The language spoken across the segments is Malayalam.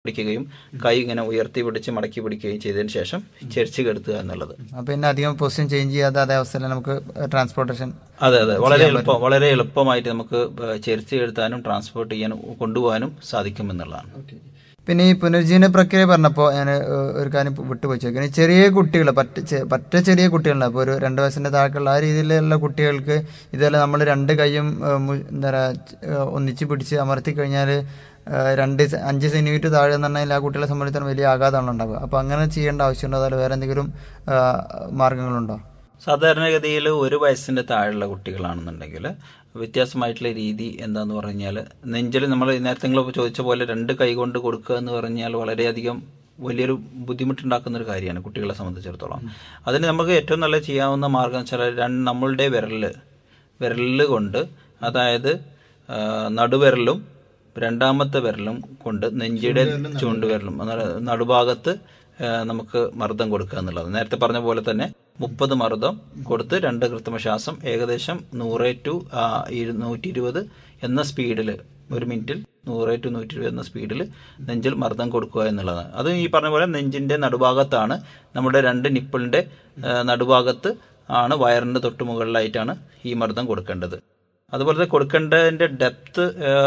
പിടിക്കുകയും കൈ ഇങ്ങനെ ഉയർത്തി പിടിച്ച് മടക്കി പിടിക്കുകയും ചെയ്തതിന് ശേഷം ചെരിച്ച് കെടുത്തുക എന്നുള്ളത് അപ്പൊ പിന്നെ അധികം പൊസിഷൻ ചേഞ്ച് ചെയ്യാതെ അതേ അവസ്ഥയിൽ നമുക്ക് ട്രാൻസ്പോർട്ടേഷൻ അതെ അതെ വളരെ എളുപ്പം വളരെ എളുപ്പമായിട്ട് നമുക്ക് ചെരിച്ച് കെടുത്താനും ട്രാൻസ്പോർട്ട് ചെയ്യാനും കൊണ്ടുപോകാനും സാധിക്കുമെന്നുള്ളതാണ് പിന്നെ ഈ പുനർജീവന പ്രക്രിയ പറഞ്ഞപ്പോൾ ഞാൻ ഒരു കാര്യം വിട്ടുപോയി ചോദിക്കുന്നത് ചെറിയ കുട്ടികൾ പറ്റ ചെ- പറ്റ ചെറിയ കുട്ടികളുണ്ട് അപ്പോൾ ഒരു രണ്ട് വയസ്സിന്റെ താഴെയുള്ള ആ രീതിയിലുള്ള കുട്ടികൾക്ക് ഇതുപോലെ നമ്മൾ രണ്ട് കൈയും ഏഹ്, മു- എന്താ പറയുക ഒന്നിച്ച് പിടിച്ച് അമർത്തി കഴിഞ്ഞാൽ രണ്ട് സെ- അഞ്ച് സെന്റിമീറ്റർ താഴെ എന്ന് പറഞ്ഞാൽ ആ കുട്ടികളെ സംബന്ധിച്ചിടത്തോളം വലിയ ആഘാതമാണ് ഉണ്ടാവുക അപ്പോൾ അങ്ങനെ ചെയ്യേണ്ട ആവശ്യമുണ്ടോ അതല്ല വേറെ എന്തെങ്കിലും ആ, മാർഗങ്ങളുണ്ടോ സാധാരണഗതിയിൽ ഒരു വയസ്സിന്റെ താഴെയുള്ള കുട്ടികളാണെന്നുണ്ടെങ്കിൽ വ്യത്യാസമായിട്ടുള്ള രീതി എന്താന്ന് പറഞ്ഞാൽ നെഞ്ചിൽ നമ്മൾ നേരത്തെ നിങ്ങൾ ചോദിച്ച പോലെ രണ്ട് കൈ കൊണ്ട് കൊടുക്കുക എന്ന് പറഞ്ഞാൽ വളരെയധികം വലിയൊരു ബുദ്ധിമുട്ടുണ്ടാക്കുന്ന ഒരു കാര്യമാണ് കുട്ടികളെ സംബന്ധിച്ചിടത്തോളം അതിന് നമുക്ക് ഏറ്റവും നല്ല ചെയ്യാവുന്ന മാർഗം വെച്ചാൽ രണ്ട് നമ്മളുടെ വിരലില് വിരലില് കൊണ്ട് അതായത് ആ, നടുവിരലും രണ്ടാമത്തെ വിരലും കൊണ്ട് നെഞ്ചിയുടെ ചൂണ്ടുവിരലും അതായത് നടുഭാഗത്ത് ആ, നമുക്ക് മർദ്ദം കൊടുക്കുക എന്നുള്ളത് നേരത്തെ പറഞ്ഞ പോലെ തന്നെ മുപ്പത് മർദ്ദം കൊടുത്ത് രണ്ട് കൃത്രിമശ്വാസം ഏകദേശം നൂറ് ടു നൂറ്റി ഇരുപത് എന്ന സ്പീഡിൽ ഒരു മിനിറ്റിൽ നൂറ് ടു നൂറ്റി ഇരുപത് എന്ന സ്പീഡിൽ നെഞ്ചിൽ മർദ്ദം കൊടുക്കുക എന്നുള്ളതാണ് അത് ഈ പറഞ്ഞ പോലെ നെഞ്ചിന്റെ നടുഭാഗത്താണ് നമ്മുടെ രണ്ട് നിപ്പിളിന്റെ ആ, നടുഭാഗത്ത് ആണ് വയറിന്റെ തൊട്ട് മുകളിലായിട്ടാണ് ഈ മർദ്ദം കൊടുക്കേണ്ടത് അതുപോലെ തന്നെ കൊടുക്കേണ്ടതിന്റെ ഡെപ്ത്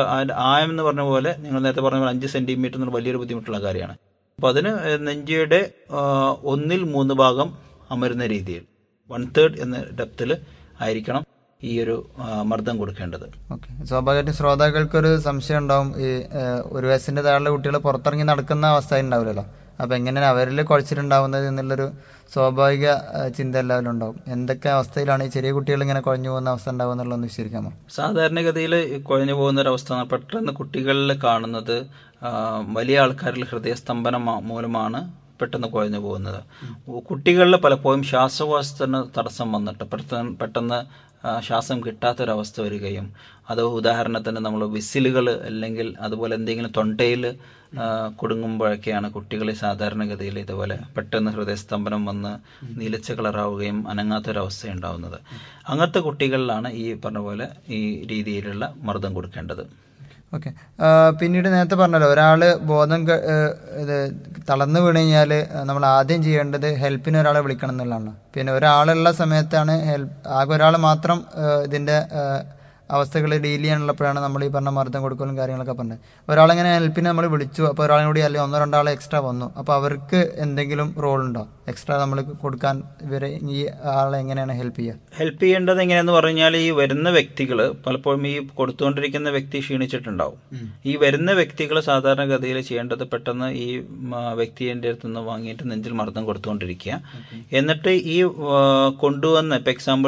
ആയം എന്ന് പറഞ്ഞ പോലെ നിങ്ങൾ നേരത്തെ പറഞ്ഞ പോലെ അഞ്ച് സെന്റിമീറ്റർ എന്നുള്ള വലിയൊരു ബുദ്ധിമുട്ടുള്ള കാര്യമാണ് അപ്പൊ അതിന് നെഞ്ചിയുടെ ആ, ഒന്നിൽ മൂന്ന് ഭാഗം അമരുന്ന രീതിയിൽ വൺ തേർഡ് എന്ന ഡെപ്തിൽ ആയിരിക്കണം ഈ ഒരു ആ, മർദ്ദം കൊടുക്കേണ്ടത് ഓക്കെ സ്വാഭാവികമായിട്ടും ശ്രോതാക്കൾക്കൊരു സംശയം ഉണ്ടാവും ഈ ഏഹ്, ഒരു വയസ്സിന്റെ താഴെ കുട്ടികൾ പുറത്തിറങ്ങി നടക്കുന്ന അവസ്ഥ ഉണ്ടാവില്ലല്ലോ അപ്പൊ എങ്ങനെയാണ് അവരിൽ കുഴച്ചിട്ടുണ്ടാവുന്നത് എന്നുള്ളൊരു സ്വാഭാവിക ഏഹ്, ചിന്ത എല്ലാവരും ഉണ്ടാവും എന്തൊക്കെ അവസ്ഥയിലാണ് ഈ ചെറിയ കുട്ടികൾ ഇങ്ങനെ കുഴഞ്ഞു പോകുന്ന അവസ്ഥ ഉണ്ടാവുക എന്നുള്ളതൊന്ന് വിശദീകരിക്കാമോ സാധാരണഗതിയിൽ കുഴഞ്ഞു പോകുന്ന ഒരു അവസ്ഥ പെട്ടെന്ന് കുട്ടികളിൽ കാണുന്നത് ആ, വലിയ ആൾക്കാരിൽ ഹൃദയസ്തംഭനം മ- മൂലമാണ് പെട്ടെന്ന് കുഴഞ്ഞു പോകുന്നത് കുട്ടികളിൽ പലപ്പോഴും ശ്വാസകോശത്തിന് തടസ്സം വന്നിട്ട് പെട്ടെന്ന് പെട്ടെന്ന് ആ, ശ്വാസം കിട്ടാത്തൊരവസ്ഥ വരികയും അത് ഉദാഹരണത്തിന് നമ്മൾ വിസിലുകൾ അല്ലെങ്കിൽ അതുപോലെ എന്തെങ്കിലും തൊണ്ടയിൽ ആ, കുടുങ്ങുമ്പോഴൊക്കെയാണ് കുട്ടികളിൽ സാധാരണഗതിയിൽ ഇതുപോലെ പെട്ടെന്ന് ഹൃദയസ്തംഭനം വന്ന് നീലച്ച കളറാവുകയും അനങ്ങാത്തൊരവസ്ഥ ഉണ്ടാവുന്നത് അങ്ങനത്തെ കുട്ടികളിലാണ് ഈ പറഞ്ഞ പോലെ ഈ രീതിയിലുള്ള മർദ്ദം കൊടുക്കേണ്ടത് ഓക്കെ പിന്നീട് നേരത്തെ പറഞ്ഞല്ലോ ഒരാള് ബോധം കെ- ഏഹ്, ഇത് തളർന്നു വീണ് കഴിഞ്ഞാൽ നമ്മൾ ആദ്യം ചെയ്യേണ്ടത് ഹെൽപ്പിന് ഒരാളെ വിളിക്കണം എന്നുള്ളതാണ് പിന്നെ ഒരാളുള്ള സമയത്താണ് ഹെൽപ്പ് ആകെ ഒരാൾ മാത്രം ഏഹ്, ഇതിന്റെ അവസ്ഥകൾ ഡീൽ ചെയ്യാനുള്ളപ്പോഴാണ് നമ്മൾ ഈ പറഞ്ഞ മർദ്ദം കൊടുക്കലും കാര്യങ്ങളൊക്കെ പറഞ്ഞത് ഒരാളെങ്ങനെ ഹെൽപ്പിന് നമ്മൾ വിളിച്ചു അപ്പോൾ ഒരാളും കൂടി അല്ലെങ്കിൽ ഒന്നോ രണ്ടാളെ എക്സ്ട്രാ വന്നു അപ്പോൾ അവർക്ക് എന്തെങ്കിലും റോൾ ഉണ്ടോ എക്സ്ട്രാ നമ്മൾ കൊടുക്കാൻ ഇവരെ ഈ ആളെ എങ്ങനെയാണ് ഹെൽപ്പ് ചെയ്യുക ഹെൽപ്പ് ചെയ്യേണ്ടത് എങ്ങനെയാന്ന് പറഞ്ഞാൽ ഈ വരുന്ന വ്യക്തികൾ പലപ്പോഴും ഈ കൊടുത്തുകൊണ്ടിരിക്കുന്ന വ്യക്തി ക്ഷീണിച്ചിട്ടുണ്ടാവും ഈ വരുന്ന വ്യക്തികൾ സാധാരണഗതിയിൽ ചെയ്യേണ്ടത് പെട്ടെന്ന് ഈ മ, വ്യക്തിയുടെ അടുത്ത് നിന്ന് വാങ്ങിയിട്ട് നെഞ്ചിൽ മർദ്ദം കൊടുത്തുകൊണ്ടിരിക്കുക എന്നിട്ട് ഈ ആ, കൊണ്ടുവന്ന ഇപ്പൊ എക്സാമ്പിൾ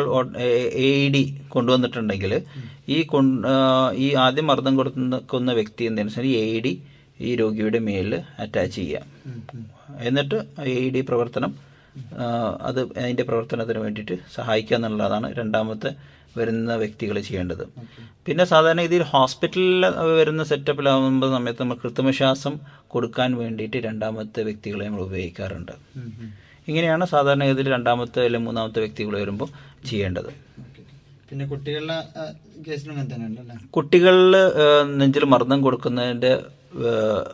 എ ഡി കൊണ്ടുവന്നിട്ടുണ്ടെങ്കിൽ ഈ കൊൺ- ആ, ഈ ആദ്യം മർദ്ദം കൊടുക്കുന്ന വ്യക്തി എന്തെന്ന് വെച്ചാൽ എ ഡി ഈ രോഗിയുടെ മേലിൽ അറ്റാച്ച് ചെയ്യുക എന്നിട്ട് എ ഡി പ്രവർത്തനം ആ, അത് അതിന്റെ പ്രവർത്തനത്തിന് വേണ്ടിയിട്ട് സഹായിക്കുക എന്നുള്ളതാണ് രണ്ടാമത്തെ വരുന്ന വ്യക്തികൾ ചെയ്യേണ്ടത് പിന്നെ സാധാരണ ഇതിൽ ഹോസ്പിറ്റലിൽ വരുന്ന സെറ്റപ്പിലാവുമ്പോൾ സമയത്ത് നമ്മൾ കൃത്രിമശ്വാസം കൊടുക്കാൻ വേണ്ടിയിട്ട് രണ്ടാമത്തെ വ്യക്തികളെ നമ്മൾ ഉപയോഗിക്കാറുണ്ട് ഇങ്ങനെയാണ് സാധാരണഗതിയിൽ രണ്ടാമത്തെ അല്ലെങ്കിൽ മൂന്നാമത്തെ വ്യക്തികൾ വരുമ്പോൾ ചെയ്യേണ്ടത് പിന്നെ കുട്ടികളുടെ കേസിലും അങ്ങനെ തന്നെയല്ലോ അല്ലേ കുട്ടികളിൽ നെഞ്ചിൽ മർദ്ദം കൊടുക്കുന്നതിന്റെ ആ,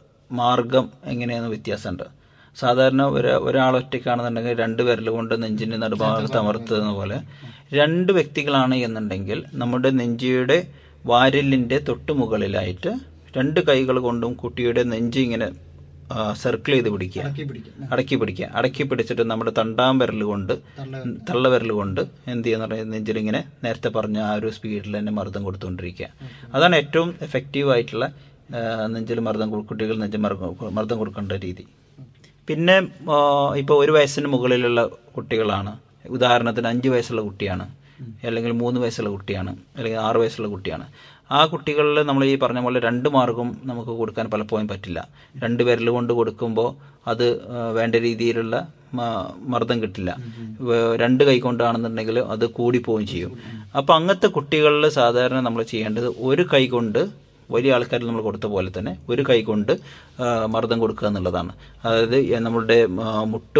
മാർഗം എങ്ങനെയാന്ന് വ്യത്യാസമുണ്ട് സാധാരണ ഒരു ഒരാൾ ഒറ്റയ്ക്കാണെന്നുണ്ടെങ്കിൽ രണ്ട് വിരൽ കൊണ്ട് നെഞ്ചിന്റെ നടുഭാഗത്ത് അമർത്തുന്ന പോലെ രണ്ട് വ്യക്തികളാണ് എന്നുണ്ടെങ്കിൽ നമ്മുടെ നെഞ്ചിയുടെ വാരലിന്റെ തൊട്ടു മുകളിലായിട്ട് രണ്ട് കൈകൾ കൊണ്ടും കുട്ടിയുടെ നെഞ്ച് ഇങ്ങനെ സർക്കിൾ ചെയ്ത് പിടിക്കുക അടക്കി പിടിക്കുക അടക്കി പിടിച്ചിട്ട് നമ്മുടെ തണ്ടാം വിരൽ കൊണ്ട് തള്ള വിരൽ കൊണ്ട് എന്ത് ചെയ്യുന്ന പറഞ്ഞാൽ നെഞ്ചിലിങ്ങനെ നേരത്തെ പറഞ്ഞ ആ ഒരു സ്പീഡിൽ തന്നെ മർദ്ദം കൊടുത്തുകൊണ്ടിരിക്കുക അതാണ് ഏറ്റവും എഫക്റ്റീവ് ആയിട്ടുള്ള ആ, നെഞ്ചിൽ മർദ്ദം കൊടു- കുട്ടികൾ നെഞ്ചിൽ മർദ്ദം മർദ്ദം കൊടുക്കേണ്ട രീതി പിന്നെ ഇപ്പോൾ ഒരു വയസ്സിന് മുകളിലുള്ള കുട്ടികളാണ് ഉദാഹരണത്തിന് അഞ്ച് വയസ്സുള്ള കുട്ടിയാണ് അല്ലെങ്കിൽ മൂന്ന് വയസ്സുള്ള കുട്ടിയാണ് അല്ലെങ്കിൽ ആറ് വയസ്സുള്ള കുട്ടിയാണ് ആ കുട്ടികളിൽ നമ്മൾ ഈ പറഞ്ഞ പോലെ രണ്ട് മാർഗം നമുക്ക് കൊടുക്കാൻ പലപ്പോഴും പറ്റില്ല രണ്ട് വിരൽ കൊണ്ട് കൊടുക്കുമ്പോൾ അത് ആ, വേണ്ട രീതിയിലുള്ള മ- മർദ്ദം കിട്ടില്ല വേ- രണ്ട് കൈ കൊണ്ടാണെന്നുണ്ടെങ്കിൽ അത് കൂടിപ്പോവുകയും ചെയ്യും അപ്പം അങ്ങനത്തെ കുട്ടികളിൽ സാധാരണ നമ്മൾ ചെയ്യേണ്ടത് ഒരു കൈ കൊണ്ട് വലിയ ആൾക്കാരിൽ നമ്മൾ കൊടുത്ത പോലെ തന്നെ ഒരു കൈ കൊണ്ട് ആ, മർദ്ദം കൊടുക്കുക എന്നുള്ളതാണ് അതായത് നമ്മളുടെ ആ, മുട്ടും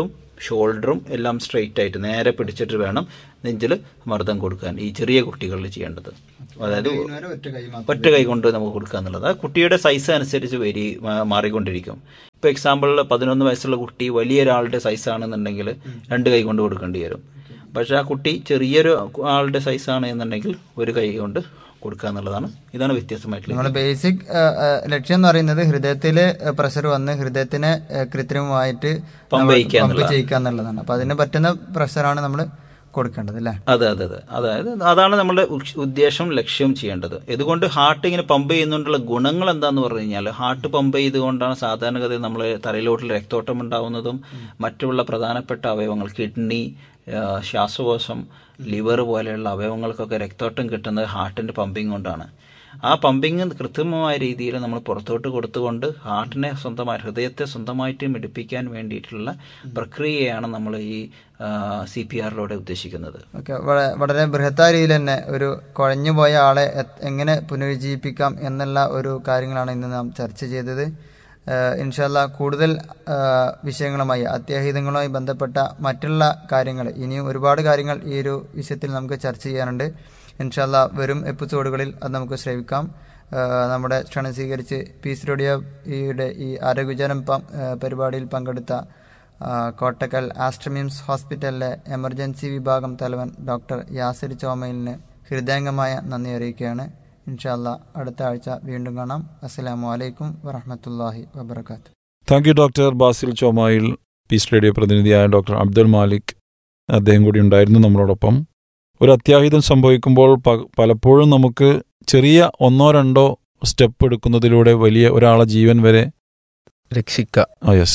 ഷോൾഡറും എല്ലാം സ്ട്രെയിറ്റ് ആയിട്ട് നേരെ പിടിച്ചിട്ട് വേണം നെഞ്ചിൽ മർദ്ദം കൊടുക്കാൻ ഈ ചെറിയ കുട്ടികളിൽ ചെയ്യേണ്ടത് അതായത് ഒറ്റ കൈ മാത്രം ഒറ്റ കൈ കൊണ്ട് നമുക്ക് കൊടുക്കുക എന്നുള്ളത് ആ കുട്ടിയുടെ സൈസ് അനുസരിച്ച് വരി മാ- മാറിക്കൊണ്ടിരിക്കും ഇപ്പോൾ എക്സാമ്പിളിൽ പതിനൊന്ന് വയസ്സുള്ള കുട്ടി വലിയ ഒരാളുടെ സൈസ് ആണെന്നുണ്ടെങ്കിൽ രണ്ട് കൈ കൊണ്ട് കൊടുക്കേണ്ടി വരും പക്ഷേ ആ കുട്ടി ചെറിയൊരു ആളുടെ സൈസ് ആണ് എന്നുണ്ടെങ്കിൽ ഒരു കൈ കൊണ്ട് കൊടുക്കുക എന്നുള്ളതാണ് ഇതാണ് വ്യത്യസ്തമായിട്ടുള്ള നമ്മുടെ ബേസിക് ലക്ഷ്യം എന്ന് പറയുന്നത് ഹൃദയത്തില് പ്രഷർ വന്ന് ഹൃദയത്തിനെ ഏഹ്, കൃത്രിമമായിട്ട് പമ്പ് നമ്മൾ ചെയ്യിക്കുക പമ്പ് ചെയ്യിക്കുക എന്നുള്ളതാണ് അപ്പൊ അതിന് പറ്റുന്ന പ്രഷറാണ് നമ്മൾ കൊടുക്കേണ്ടത് അല്ലേ അതെ അതെ അതെ അതായത് അതാണ് നമ്മുടെ ഉഷ്- ഉദ്ദേശം ലക്ഷ്യം ചെയ്യേണ്ടത് ഇതുകൊണ്ട് ഹാർട്ട് ഇങ്ങനെ പമ്പ് ചെയ്യുന്നതുകൊണ്ടുള്ള ഗുണങ്ങൾ എന്താന്ന് പറഞ്ഞു കഴിഞ്ഞാൽ ഹാർട്ട് പമ്പ് ചെയ്തുകൊണ്ടാണ് സാധാരണഗതിയിൽ നമ്മൾ തലയിലോട്ടുള്ള രക്തോട്ടം ഉണ്ടാവുന്നതും മറ്റുള്ള പ്രധാനപ്പെട്ട അവയവങ്ങൾ കിഡ്നി ആ, ശ്വാസകോശം ലിവർ പോലെയുള്ള അവയവങ്ങൾക്കൊക്കെ രക്തോട്ടം കിട്ടുന്നത് ഹാർട്ടിന്റെ പമ്പിങ് കൊണ്ടാണ് ആ പമ്പിങ് കൃത്രിമമായ രീതിയിൽ നമ്മൾ പുറത്തോട്ട് കൊടുത്തുകൊണ്ട് ഹാർട്ടിനെ സ്വന്തമായി ഹൃദയത്തെ സ്വന്തമായിട്ട് മിടിപ്പിക്കാൻ വേണ്ടിയിട്ടുള്ള പ്രക്രിയയാണ് നമ്മൾ ഈ സി പി ആറിലൂടെ ഉദ്ദേശിക്കുന്നത് ഓക്കെ വളരെ ബൃഹത്തായ രീതിയിൽ തന്നെ ഒരു കുഴഞ്ഞു പോയ ആളെ എ- എങ്ങനെ പുനരുജ്ജീവിപ്പിക്കാം എന്നുള്ള ഒരു കാര്യങ്ങളാണ് ഇന്ന് നാം ചർച്ച ചെയ്തത് ഏഹ് ഇൻഷാല്ല കൂടുതൽ ഏഹ് വിഷയങ്ങളുമായി അത്യാഹിതങ്ങളുമായി ബന്ധപ്പെട്ട മറ്റുള്ള കാര്യങ്ങൾ ഇനിയും ഒരുപാട് കാര്യങ്ങൾ ഈ ഒരു വിഷയത്തിൽ നമുക്ക് ചർച്ച ചെയ്യാനുണ്ട് ഇൻഷാല്ല വരും എപ്പിസോഡുകളിൽ അത് നമുക്ക് ശ്രമിക്കാം ഏഹ് നമ്മുടെ ക്ഷണം സ്വീകരിച്ച് പീസ് റേഡിയോയുടെ ഈ ആരോഗ്യജനം പ- ഏഹ് പരിപാടിയിൽ പങ്കെടുത്ത ആ, കോട്ടക്കൽ ആസ്ട്രമിംസ് ഹോസ്പിറ്റലിലെ എമർജൻസി വിഭാഗം തലവൻ ഡോക്ടർ യാസിർ ചോമയിലിന് ഹൃദയംഗമായ നന്ദി അറിയിക്കുകയാണ് ഇൻഷാല്ല അടുത്ത ആഴ്ച വീണ്ടും കാണാം അസ്സലാമു അലൈക്കും വറഹമത്തല്ലാഹി വബർക്കാത്തു thank you doctor Basil Chomayil Peace Radio പ്രതിനിധിയായ ഡോക്ടർ അബ്ദുൽ മാലിക് അദ്ദേഹം കൂടി ഉണ്ടായിരുന്നു നമ്മളോടൊപ്പം ഒരു അത്യാഹിതം സംഭവിക്കുമ്പോൾ പ- പലപ്പോഴും നമുക്ക് ചെറിയ ഒന്നോ രണ്ടോ സ്റ്റെപ്പ് എടുക്കുന്നതിലൂടെ വലിയ ഒരാളെ ജീവൻ വരെ രക്ഷിക്കുക ആ യെസ്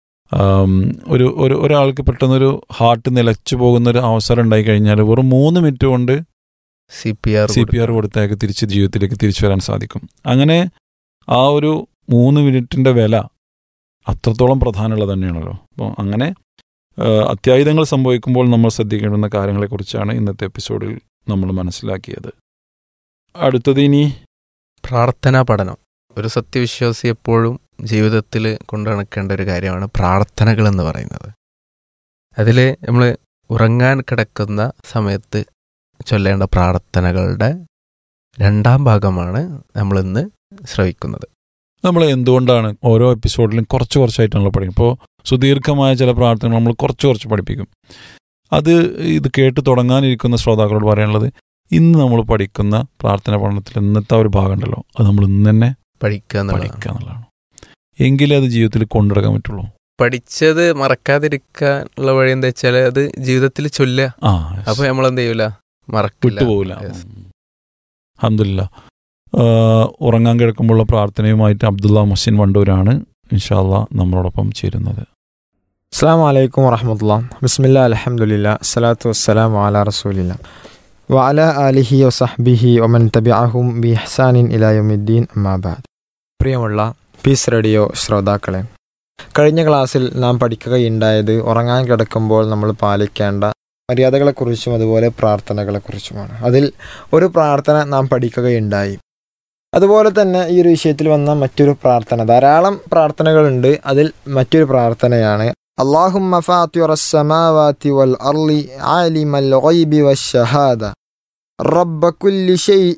ഒരു ഒരു ഒരാൾക്ക് പെട്ടെന്നൊരു ഹാർട്ട് നിലച്ചു പോകുന്ന ഒരു അവസരം ഉണ്ടായി കഴിഞ്ഞാൽ വെറും മൂന്ന് മിനിറ്റ് കൊണ്ട് C P R C P R കൊടുത്തേക്ക് തിരിച്ച് ജീവിതത്തിലേക്ക് തിരിച്ചു വരാൻ സാധിക്കും അങ്ങനെ ആ ഒരു മൂന്ന് മിനിറ്റിന്റെ വില അത്രത്തോളം പ്രധാനമുള്ളത് തന്നെയാണല്ലോ അപ്പോൾ അങ്ങനെ ആ, അത്യാഹിതങ്ങൾ സംഭവിക്കുമ്പോൾ നമ്മൾ ശ്രദ്ധിക്കേണ്ടുന്ന കാര്യങ്ങളെക്കുറിച്ചാണ് ഇന്നത്തെ എപ്പിസോഡിൽ നമ്മൾ മനസ്സിലാക്കിയത് അടുത്തത് ഇനി പ്രാർത്ഥനാ പഠനം ഒരു സത്യവിശ്വാസി എപ്പോഴും ജീവിതത്തിൽ കൊണ്ടു നടക്കേണ്ട ഒരു കാര്യമാണ് പ്രാർത്ഥനകൾ എന്ന് പറയുന്നത് അതിൽ നമ്മൾ ഉറങ്ങാൻ കിടക്കുന്ന സമയത്ത് ചൊല്ലേണ്ട പ്രാർത്ഥനകളുടെ രണ്ടാം ഭാഗമാണ് നമ്മളിന്ന് ശ്രവിക്കുന്നത് നമ്മൾ എന്തുകൊണ്ടാണ് ഓരോ എപ്പിസോഡിലും കുറച്ച് കുറച്ചായിട്ടാണല്ലോ പഠിക്കും ഇപ്പോൾ സുദീർഘമായ ചില പ്രാർത്ഥനകൾ നമ്മൾ കുറച്ച് കുറച്ച് പഠിപ്പിക്കും അത് ഇത് കേട്ട് തുടങ്ങാനിരിക്കുന്ന ശ്രോതാക്കളോട് പറയാനുള്ളത് ഇന്ന് നമ്മൾ പഠിക്കുന്ന പ്രാർത്ഥന പഠനത്തിൽ ഇന്നത്തെ ആ ഒരു ഭാഗം ഉണ്ടല്ലോ അത് നമ്മൾ ഇന്ന് തന്നെ പഠിക്കുക എന്നുള്ളതാണ് പഠിക്കുക എന്നുള്ളതാണ് എങ്കിലേ അത് ജീവിതത്തിൽ കൊണ്ടുനടക്കാൻ പറ്റുള്ളൂ പഠിച്ചത് മറക്കാതിരിക്കാനുള്ള വഴി എന്താ വെച്ചാൽ അത് ജീവിതത്തിൽ ചൊല്ലുക ആ അപ്പൊ നമ്മൾ എന്ത് ചെയ്യൂല മറക്കില്ല വിട്ടുപോകില്ല Yes. അഹമ്മദില്ല ഉറങ്ങാൻ കിടക്കുമ്പോഴുള്ള പ്രാർത്ഥനയുമായിട്ട് അബ്ദുള്ള മുഹസിൻ വണ്ടൂരാണ് ഇൻഷാല്ല നമ്മളോടൊപ്പം ചേരുന്നത് അസ്സാം വലൈക്കും വറഹമത്തുള്ള ബിസ്മില്ല അലഹമുല്ല അസ്സലാത്തു വസ്സലാം അല റസൂലില്ല വഅല ആലിഹി വസഹ്ബിഹി ഒമൻ തബിഅഹും ബി ഹസാനിൻ ഇലായുദ്ദീൻ അമ്മാബാദ് പ്രിയമുള്ള പീസ് റേഡിയോ ശ്രോതാക്കളെ കഴിഞ്ഞ ക്ലാസ്സിൽ നാം പഠിക്കുകയുണ്ടായത് ഉറങ്ങാൻ കിടക്കുമ്പോൾ നമ്മൾ പാലിക്കേണ്ട മര്യാദകളെക്കുറിച്ചും അതുപോലെ പ്രാർത്ഥനകളെക്കുറിച്ചുമാണ് അതിൽ ഒരു പ്രാർത്ഥന നാം പഠിക്കുകയുണ്ടായി അതുപോലെ തന്നെ ഈ ഒരു വിഷയത്തിൽ വന്ന മറ്റൊരു പ്രാർത്ഥന ധാരാളം പ്രാർത്ഥനകളുണ്ട് അതിൽ മറ്റൊരു പ്രാർത്ഥനയാണ് اللهم فاطر السماوات والأرض عالم الغيب والشهادة رب كل شيء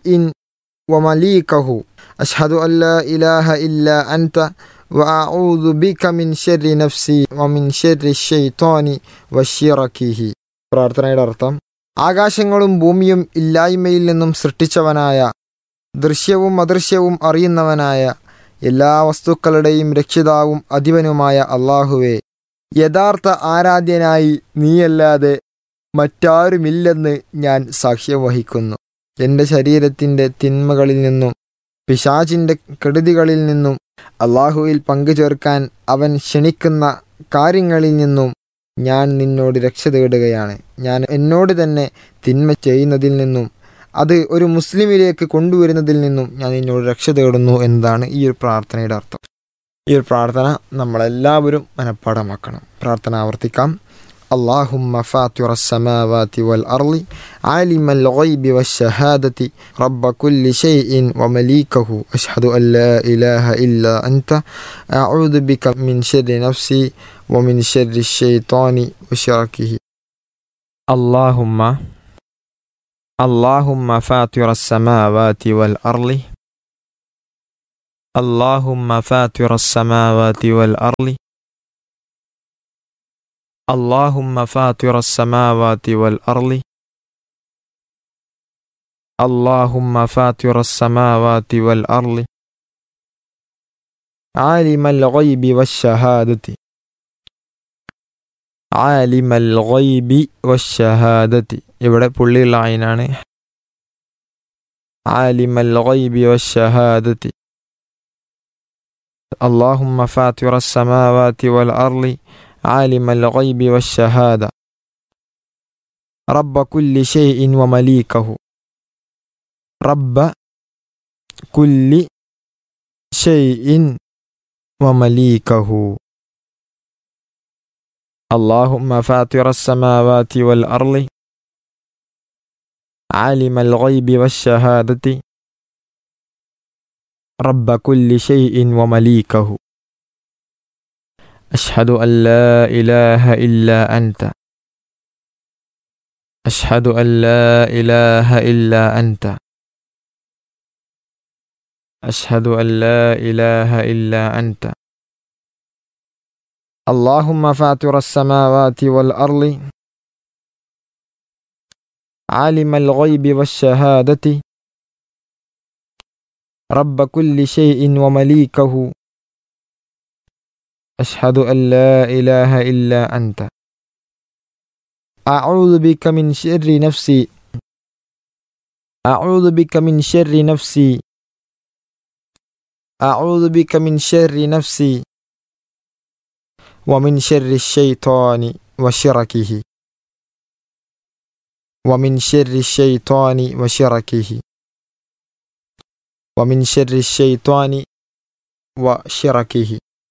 ومليكه أشهد أن لا إله إلا أنت وأعوذ بك من شر نفسي ومن شر الشيطان وشركه പ്രാർത്ഥനയുടെ അർത്ഥം ആകാശങ്ങളും ഭൂമിയും ഇല്ലായ്മയിൽ നിന്നും സൃഷ്ടിച്ചവനായ ദൃശ്യവും അദൃശ്യവും അറിയുന്നവനായ എല്ലാ വസ്തുക്കളുടെയും രക്ഷിതാവും അധിപനുമായ അള്ളാഹുവെ യഥാർത്ഥ ആരാധ്യനായി നീയല്ലാതെ മറ്റാരുമില്ലെന്ന് ഞാൻ സാക്ഷ്യം വഹിക്കുന്നു എൻ്റെ ശരീരത്തിൻ്റെ തിന്മകളിൽ നിന്നും പിശാചിൻ്റെ കെടുതികളിൽ നിന്നും അള്ളാഹുവിൽ പങ്കുചേർക്കാൻ അവൻ ക്ഷണിക്കുന്ന കാര്യങ്ങളിൽ നിന്നും ഞാൻ നിന്നോട് രക്ഷ തേടുകയാണ് ഞാൻ എന്നോട് തന്നെ തിന്മ ചെയ്യുന്നതിൽ നിന്നും അത് ഒരു മുസ്ലിമിലേക്ക് കൊണ്ടുവരുന്നതിൽ നിന്നും ഞാൻ നിന്നോട് രക്ഷ തേടുന്നു എന്നതാണ് ഈ ഒരു പ്രാർത്ഥനയുടെ അർത്ഥം ഈ ഒരു പ്രാർത്ഥന നമ്മളെല്ലാവരും മനഃപ്പാടമാക്കണം പ്രാർത്ഥന ആവർത്തിക്കാം اللهم فاطر السماوات والأرض عالم الغيب والشهادة رب كل شيء ومليكه أشهد أن لا إله إلا أنت أعوذ بك من شر نفسي ومن شر الشيطان وشركه اللهم اللهم فاطر السماوات والأرض اللهم فاطر السماوات والأرض اللهم فاطر السماوات والأرض اللهم فاطر السماوات والأرض عالم الغيب والشهادة عالم الغيب والشهادة ഇവിടെ പുള്ളിയുള്ള ആയിനാണ് عالم الغيب والشهادة اللهم فاطر السماوات والأرض عالم الغيب والشهادة رب كل شيء ومليكه رب كل شيء ومليكه اللهم فاطر السماوات والأرض عالم الغيب والشهادة رب كل شيء ومليكه أشهد أن لا إله إلا أنت أشهد أن لا إله إلا أنت أشهد أن لا إله إلا أنت اللهم فاطر السماوات والأرض عالم الغيب والشهادة رب كل شيء ومليكه أشهد أن لا إله إلا أنت أعوذ بك من شر نفسي أعوذ بك من شر نفسي أعوذ بك من شر نفسي ومن شر الشيطان وشركه ومن شر الشيطان وشركه ومن شر الشيطان وشركه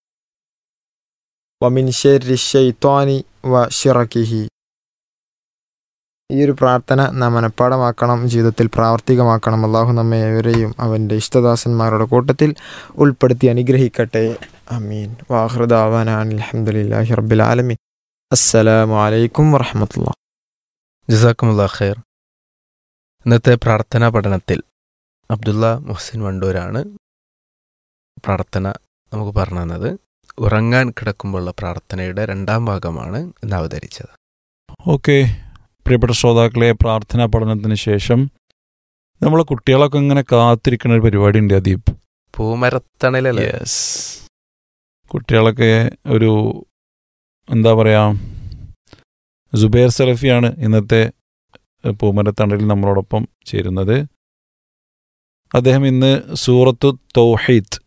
ومن شر الشيطان وشركه ഈ ഒരു പ്രാർത്ഥന നാം മനഃപ്പാടമാക്കണം ജീവിതത്തിൽ പ്രാവർത്തികമാക്കണം അള്ളാഹു നമ്മെ ഏവരെയും അവൻ്റെ ഇഷ്ടദാസന്മാരുടെ കൂട്ടത്തിൽ ഉൾപ്പെടുത്തി അനുഗ്രഹിക്കട്ടെ അമീൻ വാഹൃദാവാൻ അലഹമുല്ലാഹി റബ്ബിൽ ആലമീൻ അസ്സലാമു അലൈക്കും വറഹമത്തുള്ള ജസാക്കുമുള്ള ഖൈർ ഇന്നത്തെ പ്രാർത്ഥനാ പഠനത്തിൽ അബ്ദുള്ള മുഹസിൻ വണ്ടൂരാണ് പ്രാർത്ഥന നമുക്ക് പറഞ്ഞു തന്നത് ഉറങ്ങാൻ കിടക്കുമ്പോഴുള്ള പ്രാർത്ഥനയുടെ രണ്ടാം ഭാഗമാണ് ഇന്ന് അവതരിച്ചത് ഓക്കെ പ്രിയപ്പെട്ട ശ്രോതാക്കളെ പ്രാർത്ഥനാ പഠനത്തിന് ശേഷം നമ്മളെ കുട്ടികളൊക്കെ ഇങ്ങനെ കാത്തിരിക്കുന്ന ഒരു പരിപാടി ഉണ്ട് അദീപ് പൂമരത്തണലല്ലേ യെസ് കുട്ടികളൊക്കെ ഒരു എന്താ പറയാ ജുബൈർ സലഫിയാണ് ഇന്നത്തെ പൂമരത്തണലിൽ നമ്മളോടൊപ്പം ചേരുന്നത് അദ്ദേഹം ഇന്ന് സൂറത്തു തൗഹീദ്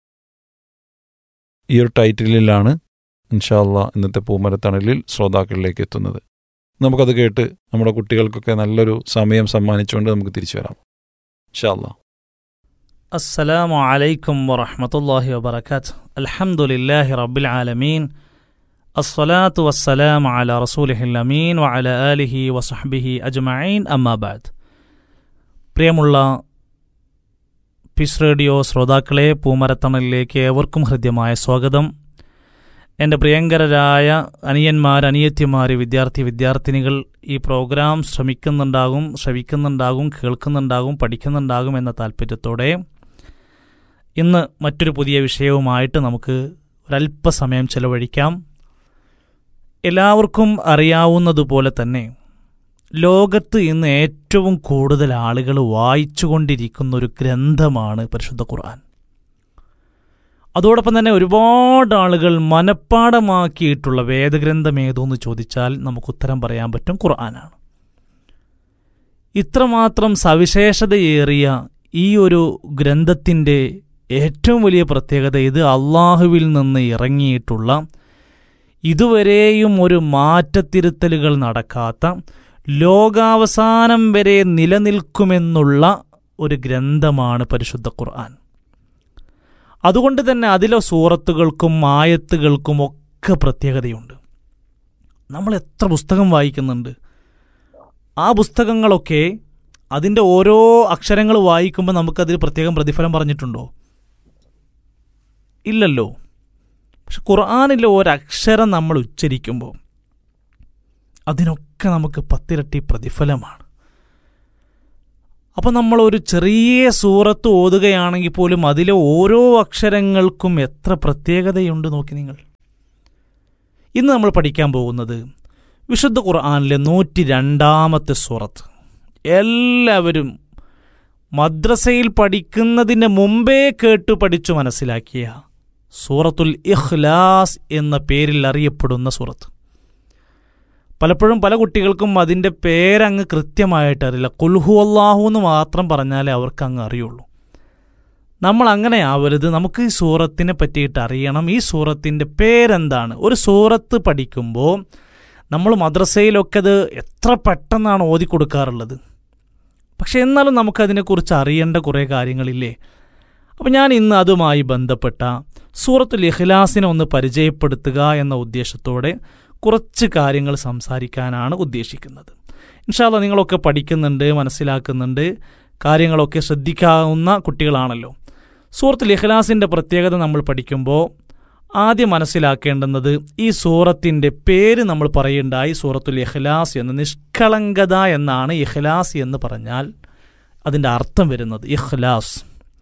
ഈ ഒരു ടൈറ്റിലിലാണ് ഇൻഷാല്ല ഇന്നത്തെ പൂമരത്തണലിൽ ശ്രോതാക്കളിലേക്ക് എത്തുന്നത് നമുക്കത് കേട്ട് നമ്മുടെ കുട്ടികൾക്കൊക്കെ നല്ലൊരു സമയം സമ്മാനിച്ചുകൊണ്ട് നമുക്ക് തിരിച്ചു വരാം ഇൻഷാല്ല السلام عليكم ورحمة الله وبركاته الحمد لله رب العالمين الصلاة والسلام على رسوله الأمين وعلى آله وصحبه أجمعين أما بعد പ്രിയമുള്ള പീസ് റേഡിയോ ശ്രോതാക്കളെ പൂമരത്തണലിലേക്ക് ഏവർക്കും ഹൃദ്യമായ സ്വാഗതം എൻ്റെ പ്രിയങ്കരരായ അനിയന്മാർ അനിയത്തിമാർ വിദ്യാർത്ഥി വിദ്യാർത്ഥിനികൾ ഈ പ്രോഗ്രാം ശ്രമിക്കുന്നുണ്ടാകും ശ്രവിക്കുന്നുണ്ടാകും കേൾക്കുന്നുണ്ടാകും പഠിക്കുന്നുണ്ടാകും എന്ന താല്പര്യത്തോടെ ഇന്ന് മറ്റൊരു പുതിയ വിഷയവുമായിട്ട് നമുക്ക് ഒരല്പസമയം ചെലവഴിക്കാം എല്ലാവർക്കും അറിയാവുന്നതുപോലെ തന്നെ ലോകത്ത് ഇന്ന് ഏറ്റവും കൂടുതൽ ആളുകൾ വായിച്ചുകൊണ്ടിരിക്കുന്ന ഒരു ഗ്രന്ഥമാണ് പരിശുദ്ധ ഖുർആൻ അതോടൊപ്പം തന്നെ ഒരുപാട് ആളുകൾ മനഃപ്പാടമാക്കിയിട്ടുള്ള വേദഗ്രന്ഥം ഏതോന്ന് ചോദിച്ചാൽ നമുക്ക് ഉത്തരം പറയാൻ പറ്റും ഖുർആനാണ് ഇത്രമാത്രം സവിശേഷതയേറിയ ഈ ഒരു ഗ്രന്ഥത്തിൻ്റെ ഏറ്റവും വലിയ പ്രത്യേകത ഇത് അള്ളാഹുവിൽ നിന്ന് ഇറങ്ങിയിട്ടുള്ള ഇതുവരെയും ഒരു മാറ്റത്തിരുത്തലുകൾ നടക്കാത്ത ലോകാവസാനം വരെ നിലനിൽക്കുമെന്നുള്ള ഒരു ഗ്രന്ഥമാണ് പരിശുദ്ധ ഖുർആൻ അതുകൊണ്ട് തന്നെ അതിലെ സൂറത്തുകൾക്കും ആയത്തുകൾക്കും ഒക്കെ പ്രത്യേകതയുണ്ട് നമ്മൾ എത്ര പുസ്തകം വായിക്കുന്നുണ്ട് ആ പുസ്തകങ്ങളൊക്കെ അതിൻ്റെ ഓരോ അക്ഷരങ്ങൾ വായിക്കുമ്പോൾ നമുക്കതിൽ പ്രത്യേകം പ്രതിഫലം പറഞ്ഞിട്ടുണ്ടോ ഇല്ലല്ലോ പക്ഷെ ഖുർആാനിലെ ഒരക്ഷരം നമ്മൾ ഉച്ചരിക്കുമ്പോൾ അതിനൊക്കെ നമുക്ക് പത്തിരട്ടി പ്രതിഫലമാണ് അപ്പം നമ്മൾ ഒരു ചെറിയ സൂറത്ത് ഓതുകയാണെങ്കിൽ പോലും അതിലെ ഓരോ അക്ഷരങ്ങൾക്കും എത്ര പ്രത്യേകതയുണ്ട് നോക്കി നിങ്ങൾ ഇന്ന് നമ്മൾ പഠിക്കാൻ പോകുന്നത് വിശുദ്ധ ഖുർആാനിലെ നൂറ്റി രണ്ടാമത്തെ സൂറത്ത് എല്ലാവരും മദ്രസയിൽ പഠിക്കുന്നതിന് മുമ്പേ കേട്ടു പഠിച്ചു മനസ്സിലാക്കിയ സൂറത്തുൽ ഇഖ്ലാസ് എന്ന പേരിൽ അറിയപ്പെടുന്ന സൂറത്ത് പലപ്പോഴും പല കുട്ടികൾക്കും അതിൻ്റെ പേരങ്ങ് കൃത്യമായിട്ട് അറിയില്ല കുൽഹു അള്ളാഹു എന്ന് മാത്രം പറഞ്ഞാലേ അവർക്ക് അങ്ങ് അറിയുള്ളൂ നമ്മൾ അങ്ങനെ ആവരുത് നമുക്ക് ഈ സൂറത്തിനെ പറ്റിയിട്ട് അറിയണം ഈ സൂറത്തിൻ്റെ പേരെന്താണ് ഒരു സൂറത്ത് പഠിക്കുമ്പോൾ നമ്മൾ മദ്രസയിലൊക്കെ അത് എത്ര പെട്ടെന്നാണ് ഓതി കൊടുക്കാറുള്ളത് പക്ഷെ എന്നാലും നമുക്കതിനെക്കുറിച്ച് അറിയേണ്ട കുറേ കാര്യങ്ങളില്ലേ അപ്പം ഞാൻ ഇന്ന് അതുമായി ബന്ധപ്പെട്ട സൂറത്തുൽ ഇഖ്ലാസിനെ ഒന്ന് പരിചയപ്പെടുത്തുക എന്ന ഉദ്ദേശത്തോടെ കുറച്ച് കാര്യങ്ങൾ സംസാരിക്കാനാണ് ഉദ്ദേശിക്കുന്നത് ഇൻഷാല്ല നിങ്ങളൊക്കെ പഠിക്കുന്നുണ്ട് മനസ്സിലാക്കുന്നുണ്ട് കാര്യങ്ങളൊക്കെ ശ്രദ്ധിക്കാവുന്ന കുട്ടികളാണല്ലോ സൂറത്തുൽ ഇഖ്ലാസിൻ്റെ പ്രത്യേകത നമ്മൾ പഠിക്കുമ്പോൾ ആദ്യം മനസ്സിലാക്കേണ്ടുന്നത് ഈ സൂറത്തിൻ്റെ പേര് നമ്മൾ പറയുണ്ടായി സൂറത്തുൽ ഇഖ്ലാസ് എന്ന് നിഷ്കളങ്കത എന്നാണ് ഇഖ്ലാസ് എന്ന് പറഞ്ഞാൽ അതിൻ്റെ അർത്ഥം വരുന്നത് ഇഖ്ലാസ്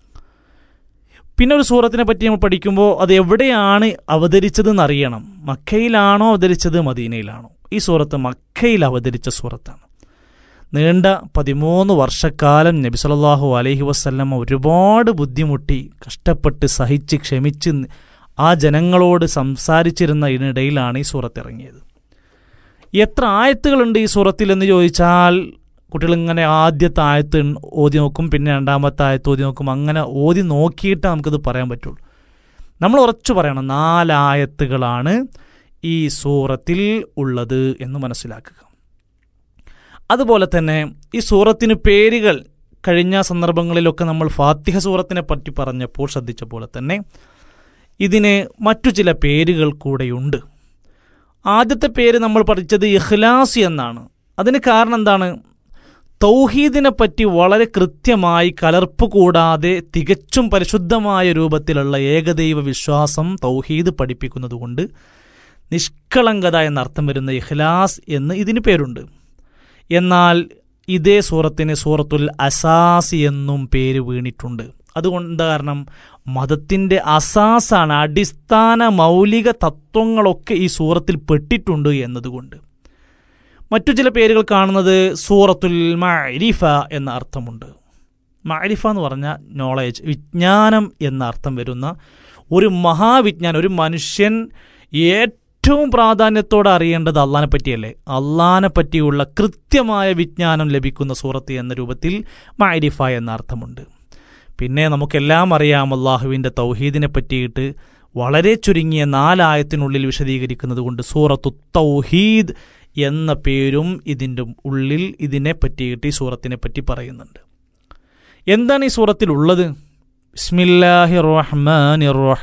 പിന്നെ ഒരു സൂറത്തിനെ പറ്റി നമ്മൾ പഠിക്കുമ്പോൾ അത് എവിടെയാണ് അവതരിച്ചതെന്ന് അറിയണം മക്കയിലാണോ അവതരിച്ചത് മദീനയിലാണോ ഈ സൂറത്ത് മക്കയിൽ അവതരിച്ച സൂറത്താണ് നീണ്ട പതിമൂന്ന് വർഷക്കാലം നബി സല്ലല്ലാഹു അലൈഹി വസല്ലം ഒരുപാട് ബുദ്ധിമുട്ടി കഷ്ടപ്പെട്ട് സഹിച്ച് ക്ഷമിച്ച് ആ ജനങ്ങളോട് സംസാരിച്ചിരുന്ന ഇതിനിടയിലാണ് ഈ സൂറത്ത് ഇറങ്ങിയത് എത്ര ആയത്തുകളുണ്ട് ഈ സൂറത്തിൽ എന്ന് ചോദിച്ചാൽ കുട്ടികൾ ഇങ്ങനെ ആദ്യത്തെ ആയത്ത് ഓതി നോക്കും പിന്നെ രണ്ടാമത്തെ ആയത്ത് ഓതി നോക്കും അങ്ങനെ ഓതി നോക്കിയിട്ട് നമുക്കിത് പറയാൻ പറ്റുള്ളൂ നമ്മൾ ഉറച്ചു പറയണം നാലായത്തുകളാണ് ഈ സൂറത്തിൽ ഉള്ളത് എന്ന് മനസ്സിലാക്കുക അതുപോലെ തന്നെ ഈ സൂറത്തിന് പേരുകൾ കഴിഞ്ഞ സന്ദർഭങ്ങളിലൊക്കെ നമ്മൾ ഫാത്തിഹ സൂറത്തിനെ പറ്റി പറഞ്ഞപ്പോൾ ശ്രദ്ധിച്ച പോലെ തന്നെ ഇതിന് മറ്റു ചില പേരുകൾ കൂടെയുണ്ട് ആദ്യത്തെ പേര് നമ്മൾ പഠിച്ചത് ഇഖ്ലാസ് എന്നാണ് അതിന് കാരണം എന്താണ് തൗഹീദിനെ പറ്റി വളരെ കൃത്യമായി കലർപ്പ് കൂടാതെ തികച്ചും പരിശുദ്ധമായ രൂപത്തിലുള്ള ഏകദൈവ വിശ്വാസം തൗഹീദ് പഠിപ്പിക്കുന്നതുകൊണ്ട് നിഷ്കളങ്കത എന്നർത്ഥം വരുന്ന ഇഖ്ലാസ് എന്ന് ഇതിന് പേരുണ്ട് എന്നാൽ ഇതേ സൂറത്തിന് സൂറത്തുൽ അസാസ് എന്നും പേര് വീണിട്ടുണ്ട് അതുകൊണ്ട് കാരണം മതത്തിൻ്റെ അസാസാണ് അടിസ്ഥാന മൗലിക തത്വങ്ങളൊക്കെ ഈ സൂറത്തിൽ പെട്ടിട്ടുണ്ട് എന്നതുകൊണ്ട് മറ്റു ചില പേരുകൾ കാണുന്നത് സൂറത്തുൽ മഅരിഫ എന്ന അർത്ഥമുണ്ട് മഅരിഫ എന്ന് പറഞ്ഞാൽ നോളേജ് വിജ്ഞാനം എന്ന അർത്ഥം വരുന്ന ഒരു മഹാവിജ്ഞാനം ഒരു മനുഷ്യൻ ഏറ്റവും പ്രാധാന്യത്തോടെ അറിയേണ്ടത് അള്ളാനെ പറ്റിയല്ലേ അള്ളാനെ പറ്റിയുള്ള കൃത്യമായ വിജ്ഞാനം ലഭിക്കുന്ന സൂറത്ത് എന്ന രൂപത്തിൽ മഅരിഫ എന്ന അർത്ഥമുണ്ട് പിന്നെ നമുക്കെല്ലാം അറിയാം അള്ളാഹുവിൻ്റെ തൗഹീദിനെ പറ്റിയിട്ട് വളരെ ചുരുങ്ങിയ നാലായത്തിനുള്ളിൽ വിശദീകരിക്കുന്നത് കൊണ്ട് സൂറത്തു തൗഹീദ് എന്ന പേരും ഇതിൻ്റെ ഉള്ളിൽ ഇതിനെ പറ്റിയിട്ട് ഈ സൂറത്തിനെ പറ്റി പറയുന്നുണ്ട് എന്താണ് ഈ സൂറത്തിൽ ഉള്ളത് ബിസ്മില്ലാഹി റഹ്മാൻ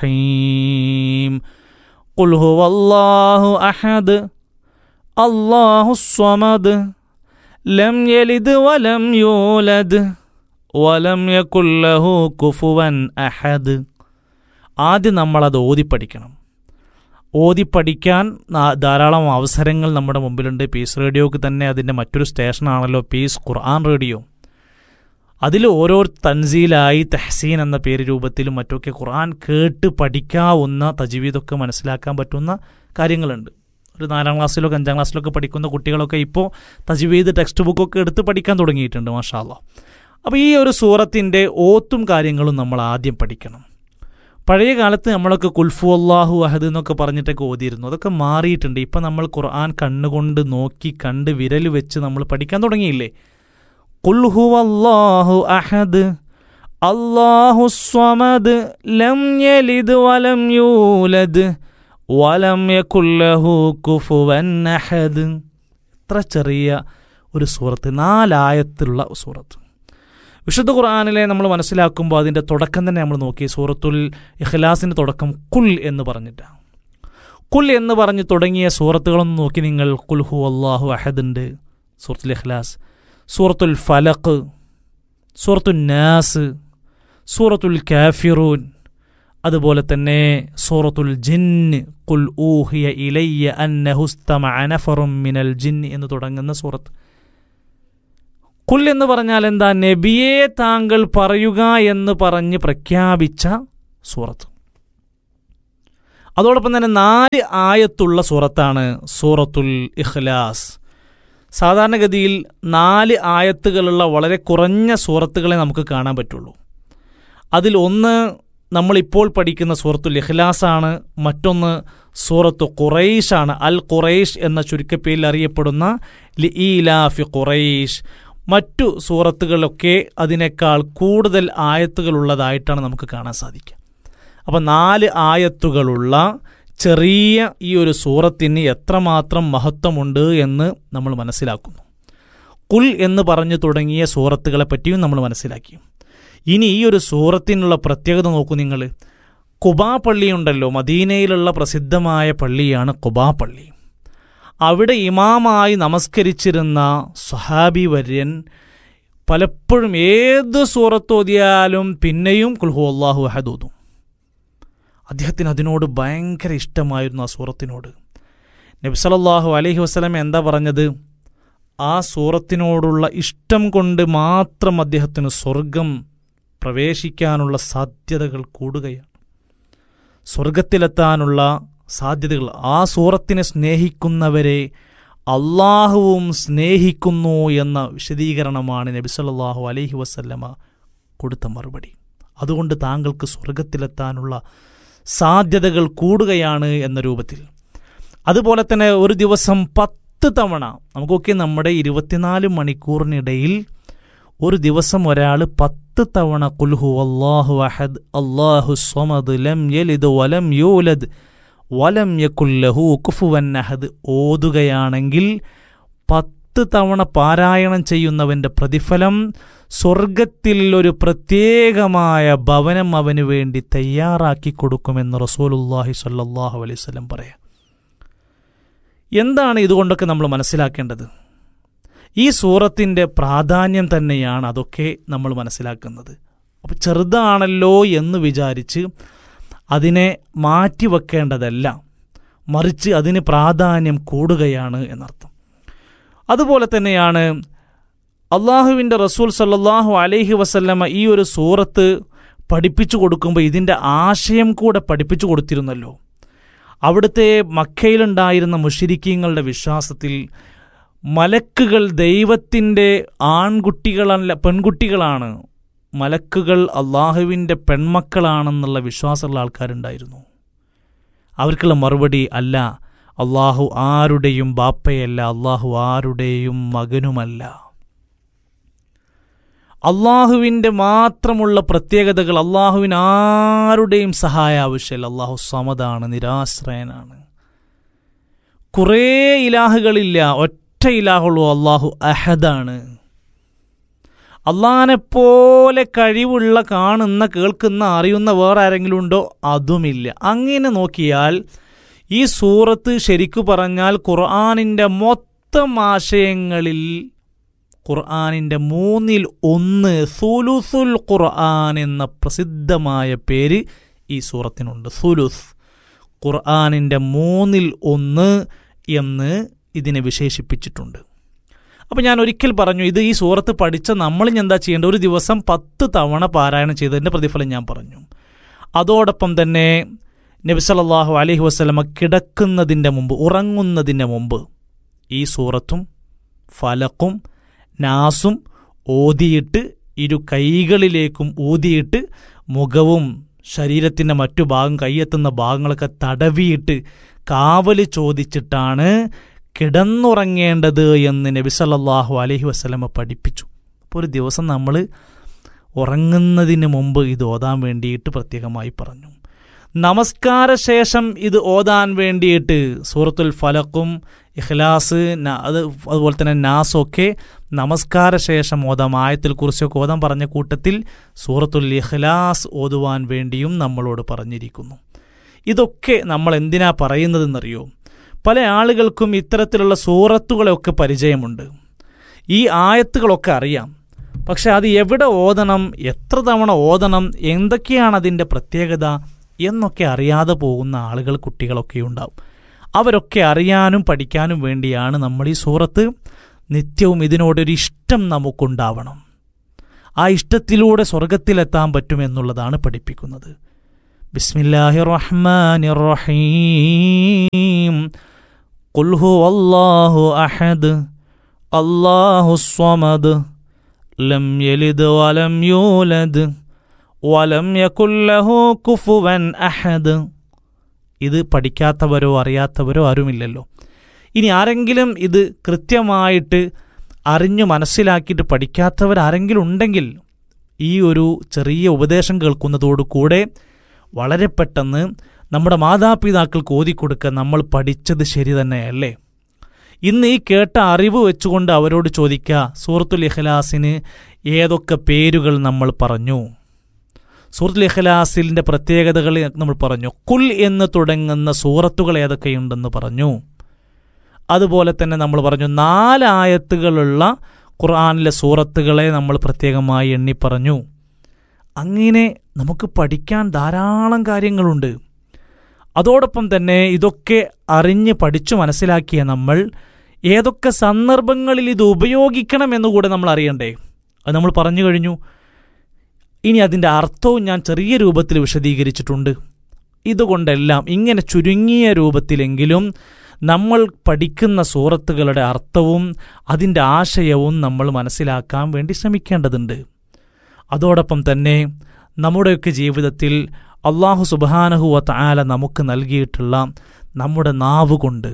റഹീം قل هو الله أحد الله الصمد لم يلد ولم يولد ولم يكن له كفوا أحد ആദ്യം നമ്മളത് ഓതി പഠിക്കണം ഓതി പഠിക്കാൻ ധാരാളം അവസരങ്ങൾ നമ്മുടെ മുമ്പിലുണ്ട് പീസ് റേഡിയോക്ക് തന്നെ അതിൻ്റെ മറ്റൊരു സ്റ്റേഷനാണല്ലോ പീസ് ഖുർആൻ റേഡിയോ അതിൽ ഓരോ തൻസീലായി തെഹ്സീൻ എന്ന പേര് രൂപത്തിലും മറ്റൊക്കെ ഖുർആൻ കേട്ട് പഠിക്കാവുന്ന തജ്വീദൊക്കെ മനസ്സിലാക്കാൻ പറ്റുന്ന കാര്യങ്ങളുണ്ട് ഒരു നാലാം ക്ലാസ്സിലൊക്കെ അഞ്ചാം ക്ലാസ്സിലൊക്കെ പഠിക്കുന്ന കുട്ടികളൊക്കെ ഇപ്പോൾ തജ്വീദ് ടെക്സ്റ്റ് ബുക്കൊക്കെ എടുത്ത് പഠിക്കാൻ തുടങ്ങിയിട്ടുണ്ട് മാഷാല്ല അപ്പോൾ ഈ ഒരു സൂറത്തിൻ്റെ ഓത്തും കാര്യങ്ങളും നമ്മൾ ആദ്യം പഠിക്കണം പഴയ കാലത്ത് നമ്മളൊക്കെ കുൽഫു അള്ളാഹു അഹദ് എന്നൊക്കെ പറഞ്ഞിട്ടൊക്കെ ഓതിയിരുന്നു അതൊക്കെ മാറിയിട്ടുണ്ട് ഇപ്പം നമ്മൾ ഖുർആൻ കണ്ണുകൊണ്ട് നോക്കി കണ്ട് വിരൽ വെച്ച് നമ്മൾ പഠിക്കാൻ തുടങ്ങിയില്ലേ കുൽഹു അള്ളാഹു അഹദ് അള്ളാഹു സ്വമദ് ലം യലിദ് വലം യൂലദ് വലം യകുല്ലഹു കുഫുവൻ അഹദ് എത്ര ചെറിയ ഒരു സൂറത്ത് നാലായത്തിലുള്ള സൂറത്ത് വിശുദ്ധ ഖുർആാനിലെ നമ്മൾ മനസ്സിലാക്കുമ്പോൾ അതിൻ്റെ തുടക്കം തന്നെ നമ്മൾ നോക്കി സൂറത്തുൽ ഇഖ്ലാസിൻ്റെ തുടക്കം കുൽ എന്ന് പറഞ്ഞിട്ടാണ് കുൽ എന്ന് പറഞ്ഞ് തുടങ്ങിയ സൂറത്തുകളൊന്ന് നോക്കി നിങ്ങൾ കുൽഹു അള്ളാഹു അഹദുണ്ട് സൂറത്തുൽ ഇഖ്ലാസ് സൂറത്തുൽ ഫലഖ് സൂറത്തുൽ നാസ് സൂറത്തുൽ കാഫിറൂൻ അതുപോലെ തന്നെ സൂറത്തുൽ ജിന്ന് കുൽ ഊഹിയ ഇലയ്യ അന്നഹുസ്തമ അനഫറും മിനൽ ജിന്ന് എന്ന് തുടങ്ങുന്ന സൂറത്ത് കുൽ എന്ന് പറഞ്ഞാൽ എന്താ നബിയെ താങ്കൾ പറയുക എന്ന് പറഞ്ഞ് പ്രഖ്യാപിച്ച സൂറത്ത് അതോടൊപ്പം തന്നെ നാല് ആയത്തുള്ള സൂറത്താണ് സൂറത്തുൽ ഇഖ്ലാസ് സാധാരണഗതിയിൽ നാല് ആയത്തുകളുള്ള വളരെ കുറഞ്ഞ സൂറത്തുകളെ നമുക്ക് കാണാൻ പറ്റുള്ളൂ അതിൽ ഒന്ന് നമ്മളിപ്പോൾ പഠിക്കുന്ന സൂറത്തുൽ ഇഖ്ലാസാണ് മറ്റൊന്ന് സൂറത്ത് ഖുറൈഷാണ് അൽ ഖുറൈഷ് എന്ന ചുരുക്കപ്പേരിൽ അറിയപ്പെടുന്ന ലി ഈലാഫി ഖുറൈഷ് മറ്റു സൂറത്തുകളൊക്കെ അതിനേക്കാൾ കൂടുതൽ ആയത്തുകളുള്ളതായിട്ടാണ് നമുക്ക് കാണാൻ സാധിക്കുക അപ്പം നാല് ആയത്തുകളുള്ള ചെറിയ ഈ ഒരു സൂറത്തിന് എത്രമാത്രം മഹത്വമുണ്ട് എന്ന് നമ്മൾ മനസ്സിലാക്കുന്നു കുൽ എന്ന് പറഞ്ഞു തുടങ്ങിയ സൂറത്തുകളെ പറ്റിയും നമ്മൾ മനസ്സിലാക്കി ഇനി ഈ ഒരു സൂറത്തിനുള്ള പ്രത്യേകത നോക്കൂ നിങ്ങൾ കുബാ പള്ളിയുണ്ടല്ലോ മദീനയിലുള്ള പ്രസിദ്ധമായ പള്ളിയാണ് കുബാ പള്ളി അവിടെ ഇമാമായി നമസ്കരിച്ചിരുന്ന സഹാബി വര്യൻ പലപ്പോഴും ഏത് സൂറത്തോതിയാലും പിന്നെയും കുൽഹു അള്ളാഹു അഹദൂതും അദ്ദേഹത്തിന് അതിനോട് ഭയങ്കര ഇഷ്ടമായിരുന്നു ആ സൂറത്തിനോട് നബ്സലല്ലാഹു അലഹി വസ്ലം എന്താ പറഞ്ഞത് ആ സൂറത്തിനോടുള്ള ഇഷ്ടം കൊണ്ട് മാത്രം അദ്ദേഹത്തിന് സ്വർഗം പ്രവേശിക്കാനുള്ള സാധ്യതകൾ കൂടുകയാണ് സ്വർഗത്തിലെത്താനുള്ള സാധ്യതകൾ ആ സൂറത്തിനെ സ്നേഹിക്കുന്നവരെ അള്ളാഹുവും സ്നേഹിക്കുന്നു എന്ന വിശദീകരണമാണ് നബി സല്ലല്ലാഹു അലൈഹി വസല്ലമ കൊടുത്ത മറുപടി അതുകൊണ്ട് താങ്കൾക്ക് സ്വർഗത്തിലെത്താനുള്ള സാധ്യതകൾ കൂടുകയാണ് എന്ന രൂപത്തിൽ അതുപോലെ തന്നെ ഒരു ദിവസം പത്ത് തവണ നമുക്കൊക്കെ നമ്മുടെ ഇരുപത്തിനാല് മണിക്കൂറിനിടയിൽ ഒരു ദിവസം ഒരാൾ പത്ത് തവണ കുൽഹു അള്ളാഹു അഹദ് അള്ളാഹു സ്വമദ് ലം യലിദ് വലം യൂലദ് വലം യക്കുല്ലഹു കുഫുവൻ അഹദ് ഓതുകയാണെങ്കിൽ പത്ത് തവണ പാരായണം ചെയ്യുന്നവന്റെ പ്രതിഫലം സ്വർഗത്തിൽ ഒരു പ്രത്യേകമായ ഭവനം അവന് വേണ്ടി തയ്യാറാക്കി കൊടുക്കുമെന്ന് റസൂലുല്ലാഹി സ്വല്ലല്ലാഹു അലൈഹി വസല്ലം പറയാം എന്താണ് ഇതുകൊണ്ടൊക്കെ നമ്മൾ മനസ്സിലാക്കേണ്ടത് ഈ സൂറത്തിൻ്റെ പ്രാധാന്യം തന്നെയാണ് അതൊക്കെ നമ്മൾ മനസ്സിലാക്കുന്നത് അപ്പോൾ ചെറുതാണല്ലോ എന്ന് വിചാരിച്ച് അതിനെ മാറ്റിവെക്കേണ്ടതല്ല മറിച്ച് അതിന് പ്രാധാന്യം കൂടുകയാണ് എന്നർത്ഥം അതുപോലെ തന്നെയാണ് അള്ളാഹുവിൻ്റെ റസൂൽ സല്ലാഹു അലൈഹി വസല്ലമ ഈ ഒരു സൂറത്ത് പഠിപ്പിച്ചു കൊടുക്കുമ്പോൾ ഇതിൻ്റെ ആശയം കൂടെ പഠിപ്പിച്ചു കൊടുത്തിരുന്നല്ലോ അവിടുത്തെ മക്കയിലുണ്ടായിരുന്ന മുഷിരിക്കീങ്ങളുടെ വിശ്വാസത്തിൽ മലക്കുകൾ ദൈവത്തിൻ്റെ ആൺകുട്ടികളല്ല പെൺകുട്ടികളാണ് മലക്കുകൾ അള്ളാഹുവിൻ്റെ പെൺമക്കളാണെന്നുള്ള വിശ്വാസമുള്ള ആൾക്കാരുണ്ടായിരുന്നു അവർക്കുള്ള മറുപടി അല്ല അള്ളാഹു ആരുടെയും ബാപ്പയല്ല അള്ളാഹു ആരുടെയും മകനുമല്ല അള്ളാഹുവിൻ്റെ മാത്രമുള്ള പ്രത്യേകതകൾ അള്ളാഹുവിന് ആരുടെയും സഹായം ആവശ്യമില്ല അള്ളാഹു സമതാണ് നിരാശ്രയനാണ് കുറേ ഇലാഹുകളില്ല ഒറ്റ ഇലാഹുള്ളൂ അള്ളാഹു അഹദാണ് അള്ളാഹിനെപ്പോലെ കഴിവുള്ള കാണുന്ന കേൾക്കുന്ന അറിയുന്ന വേറെ ആരെങ്കിലും ഉണ്ടോ അതുമില്ല അങ്ങനെ നോക്കിയാൽ ഈ സൂറത്ത് ശരിക്കു പറഞ്ഞാൽ ഖുർആാനിൻ്റെ മൊത്തം ആശയങ്ങളിൽ ഖുർആാനിൻ്റെ മൂന്നിൽ ഒന്ന് സുലുസുൽ ഖുർആൻ എന്ന പ്രസിദ്ധമായ പേര് ഈ സൂറത്തിനുണ്ട് സുലുസ് ഖുർആാനിൻ്റെ മൂന്നിൽ ഒന്ന് എന്ന് ഇതിനെ വിശേഷിപ്പിച്ചിട്ടുണ്ട് അപ്പോൾ ഞാൻ ഒരിക്കൽ പറഞ്ഞു ഇത് ഈ സൂറത്ത് പഠിച്ച നമ്മൾ എന്താ ചെയ്യേണ്ടത് ഒരു ദിവസം പത്ത് തവണ പാരായണം ചെയ്തതിൻ്റെ പ്രതിഫലം ഞാൻ പറഞ്ഞു അതോടൊപ്പം തന്നെ നബി സല്ലല്ലാഹു അലൈഹി വസല്ലമ കിടക്കുന്നതിൻ്റെ മുമ്പ് ഉറങ്ങുന്നതിൻ്റെ മുമ്പ് ഈ സൂറത്തും ഫലക്കും നാസും ഓതിയിട്ട് ഇരു കൈകളിലേക്കും ഊതിയിട്ട് മുഖവും ശരീരത്തിൻ്റെ മറ്റു ഭാഗം കൈയെത്തുന്ന ഭാഗങ്ങളൊക്കെ തടവിയിട്ട് കാവല് ചോദിച്ചിട്ടാണ് കിടന്നുറങ്ങേണ്ടത് എന്ന് നബി സല്ലല്ലാഹു അലൈഹി വസല്ലമ പഠിപ്പിച്ചു അപ്പോൾ ഒരു ദിവസം നമ്മൾ ഉറങ്ങുന്നതിന് മുമ്പ് ഇത് ഓതാൻ വേണ്ടിയിട്ട് പ്രത്യേകമായി പറഞ്ഞു നമസ്കാര ശേഷം ഇത് ഓതാൻ വേണ്ടിയിട്ട് സൂറത്തുൽ ഫലക്കും ഇഖ്ലാസ് ന- അത് അതുപോലെ തന്നെ നാസൊക്കെ നമസ്കാര ശേഷം ഓതാം ആയത്തിൽ കുറിച്ചൊക്കെ ഓതാൻ പറഞ്ഞ കൂട്ടത്തിൽ സൂറത്തുൽ ഇഖ്ലാസ് ഓതുവാൻ വേണ്ടിയും നമ്മളോട് പറഞ്ഞിരിക്കുന്നു ഇതൊക്കെ നമ്മൾ എന്തിനാ പറയുന്നതെന്നറിയോ പല ആളുകൾക്കും ഇത്തരത്തിലുള്ള സൂറത്തുകളെയൊക്കെ പരിചയമുണ്ട് ഈ ആയത്തുകളൊക്കെ അറിയാം പക്ഷെ അത് എവിടെ ഓതണം എത്ര തവണ ഓതണം എന്തൊക്കെയാണ് അതിൻ്റെ പ്രത്യേകത എന്നൊക്കെ അറിയാതെ പോകുന്ന ആളുകൾ കുട്ടികളൊക്കെ ഉണ്ടാവും അവരൊക്കെ അറിയാനും പഠിക്കാനും വേണ്ടിയാണ് നമ്മൾ ഈ സൂറത്ത് നിത്യവും ഇതിനോടൊരു ഇഷ്ടം നമുക്കുണ്ടാവണം ആ ഇഷ്ടത്തിലൂടെ സ്വർഗത്തിലെത്താൻ പറ്റുമെന്നുള്ളതാണ് പഠിപ്പിക്കുന്നത് ബിസ്മില്ലാഹി റഹ്മാനി റഹീം قل هو الله أحد الله الصمد لم يلد ولم يولد ولم يكن له كفوا أحد ഇത് പഠിക്കാത്തവരോ അറിയാത്തവരോ ആരുമില്ലല്ലോ ഇനി ആരെങ്കിലും ഇത് കൃത്യമായിട്ട് അറിഞ്ഞു മനസ്സിലാക്കിയിട്ട് പഠിക്കാത്തവർ ആരെങ്കിലും ഉണ്ടെങ്കിൽ ഈ ഒരു ചെറിയ ഉപദേശം കേൾക്കുന്നതോടുകൂടെ വളരെ പെട്ടെന്ന് നമ്മുടെ മാതാപിതാക്കൾക്ക് ഓതിക്കൊടുക്കുക നമ്മൾ പഠിച്ചത് ശരി തന്നെയല്ലേ ഇന്ന് ഈ കേട്ട അറിവ് വെച്ചുകൊണ്ട് അവരോട് ചോദിക്കുക സൂറത്തുൽ ഇഖ്ലാസിന് ഏതൊക്കെ പേരുകൾ നമ്മൾ പറഞ്ഞു സൂറത്തുൽ ഇഖ്ലാസിൻ്റെ പ്രത്യേകതകൾ നമ്മൾ പറഞ്ഞു കുൽ എന്ന് തുടങ്ങുന്ന സൂറത്തുകൾ ഏതൊക്കെയുണ്ടെന്ന് പറഞ്ഞു അതുപോലെ തന്നെ നമ്മൾ പറഞ്ഞു നാലായത്തുകളുള്ള ഖുർആാനിലെ സൂറത്തുകളെ നമ്മൾ പ്രത്യേകമായി എണ്ണി പറഞ്ഞു അങ്ങനെ നമുക്ക് പഠിക്കാൻ ധാരാളം കാര്യങ്ങളുണ്ട് അതോടൊപ്പം തന്നെ ഇതൊക്കെ അറിഞ്ഞ് പഠിച്ചു മനസ്സിലാക്കിയ നമ്മൾ ഏതൊക്കെ സന്ദർഭങ്ങളിൽ ഇത് ഉപയോഗിക്കണം എന്നുകൂടെ നമ്മൾ അറിയണ്ടേ അത് നമ്മൾ പറഞ്ഞു കഴിഞ്ഞു ഇനി അതിൻ്റെ അർത്ഥവും ഞാൻ ചെറിയ രൂപത്തിൽ വിശദീകരിച്ചിട്ടുണ്ട് ഇതുകൊണ്ടെല്ലാം ഇങ്ങനെ ചുരുങ്ങിയ രൂപത്തിലെങ്കിലും നമ്മൾ പഠിക്കുന്ന സൂറത്തുകളുടെ അർത്ഥവും അതിൻ്റെ ആശയവും നമ്മൾ മനസ്സിലാക്കാൻ വേണ്ടി ശ്രമിക്കേണ്ടതുണ്ട് അതോടൊപ്പം തന്നെ നമ്മുടെയൊക്കെ ജീവിതത്തിൽ അള്ളാഹു സുബാനഹുവ താല നമുക്ക് നൽകിയിട്ടുള്ള നമ്മുടെ നാവ് കൊണ്ട്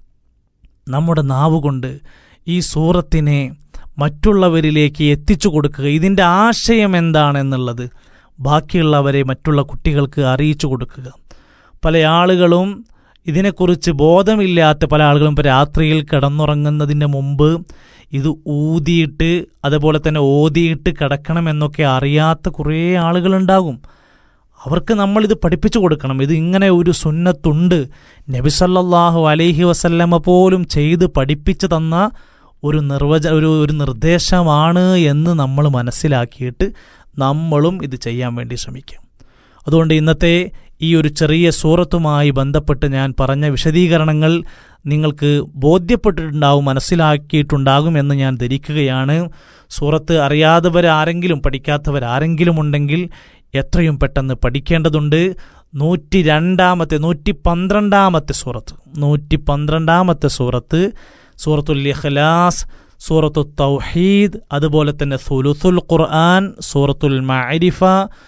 നമ്മുടെ നാവ് കൊണ്ട് ഈ സൂറത്തിനെ മറ്റുള്ളവരിലേക്ക് എത്തിച്ചു കൊടുക്കുക ഇതിൻ്റെ ആശയം എന്താണെന്നുള്ളത് ബാക്കിയുള്ളവരെ മറ്റുള്ള കുട്ടികൾക്ക് അറിയിച്ചു കൊടുക്കുക പല ആളുകളും ഇതിനെക്കുറിച്ച് ബോധമില്ലാത്ത പല ആളുകളും ഇപ്പോൾ രാത്രിയിൽ കിടന്നുറങ്ങുന്നതിന് മുമ്പ് ഇത് ഊതിയിട്ട് അതുപോലെ തന്നെ ഓതിയിട്ട് കിടക്കണമെന്നൊക്കെ അറിയാത്ത കുറേ ആളുകളുണ്ടാകും അവർക്ക് നമ്മളിത് പഠിപ്പിച്ചു കൊടുക്കണം ഇത് ഇങ്ങനെ ഒരു സുന്നത്തുണ്ട് നബിസല്ലാഹു അലൈഹി വസല്ലമ പോലും ചെയ്ത് പഠിപ്പിച്ചു തന്ന ഒരു നിർവച ഒരു ഒരു നിർദ്ദേശമാണ് എന്ന് നമ്മൾ മനസ്സിലാക്കിയിട്ട് നമ്മളും ഇത് ചെയ്യാൻ വേണ്ടി ശ്രമിക്കും അതുകൊണ്ട് ഇന്നത്തെ ഈ ഒരു ചെറിയ സൂറത്തുമായി ബന്ധപ്പെട്ട് ഞാൻ പറഞ്ഞ വിശദീകരണങ്ങൾ നിങ്ങൾക്ക് ബോധ്യപ്പെട്ടിട്ടുണ്ടാവും മനസ്സിലാക്കിയിട്ടുണ്ടാകും എന്ന് ഞാൻ ധരിക്കുകയാണ് സൂറത്ത് അറിയാത്തവരാരെങ്കിലും പഠിക്കാത്തവരാരെങ്കിലും ഉണ്ടെങ്കിൽ എത്രയും പെട്ടെന്ന് പഠിക്കേണ്ടതുണ്ട് നൂറ്റി രണ്ടാമത്തെ നൂറ്റി പന്ത്രണ്ടാമത്തെ സൂറത്ത് നൂറ്റി പന്ത്രണ്ടാമത്തെ സൂറത്ത് സൂറത്തുൽ ഇഖ്ലാസ് സൂറത്തു തൗഹീദ് അതുപോലെ തന്നെ സുലുസുൽ ഖുർആൻ സൂറത്തുൽ മഅരിഫ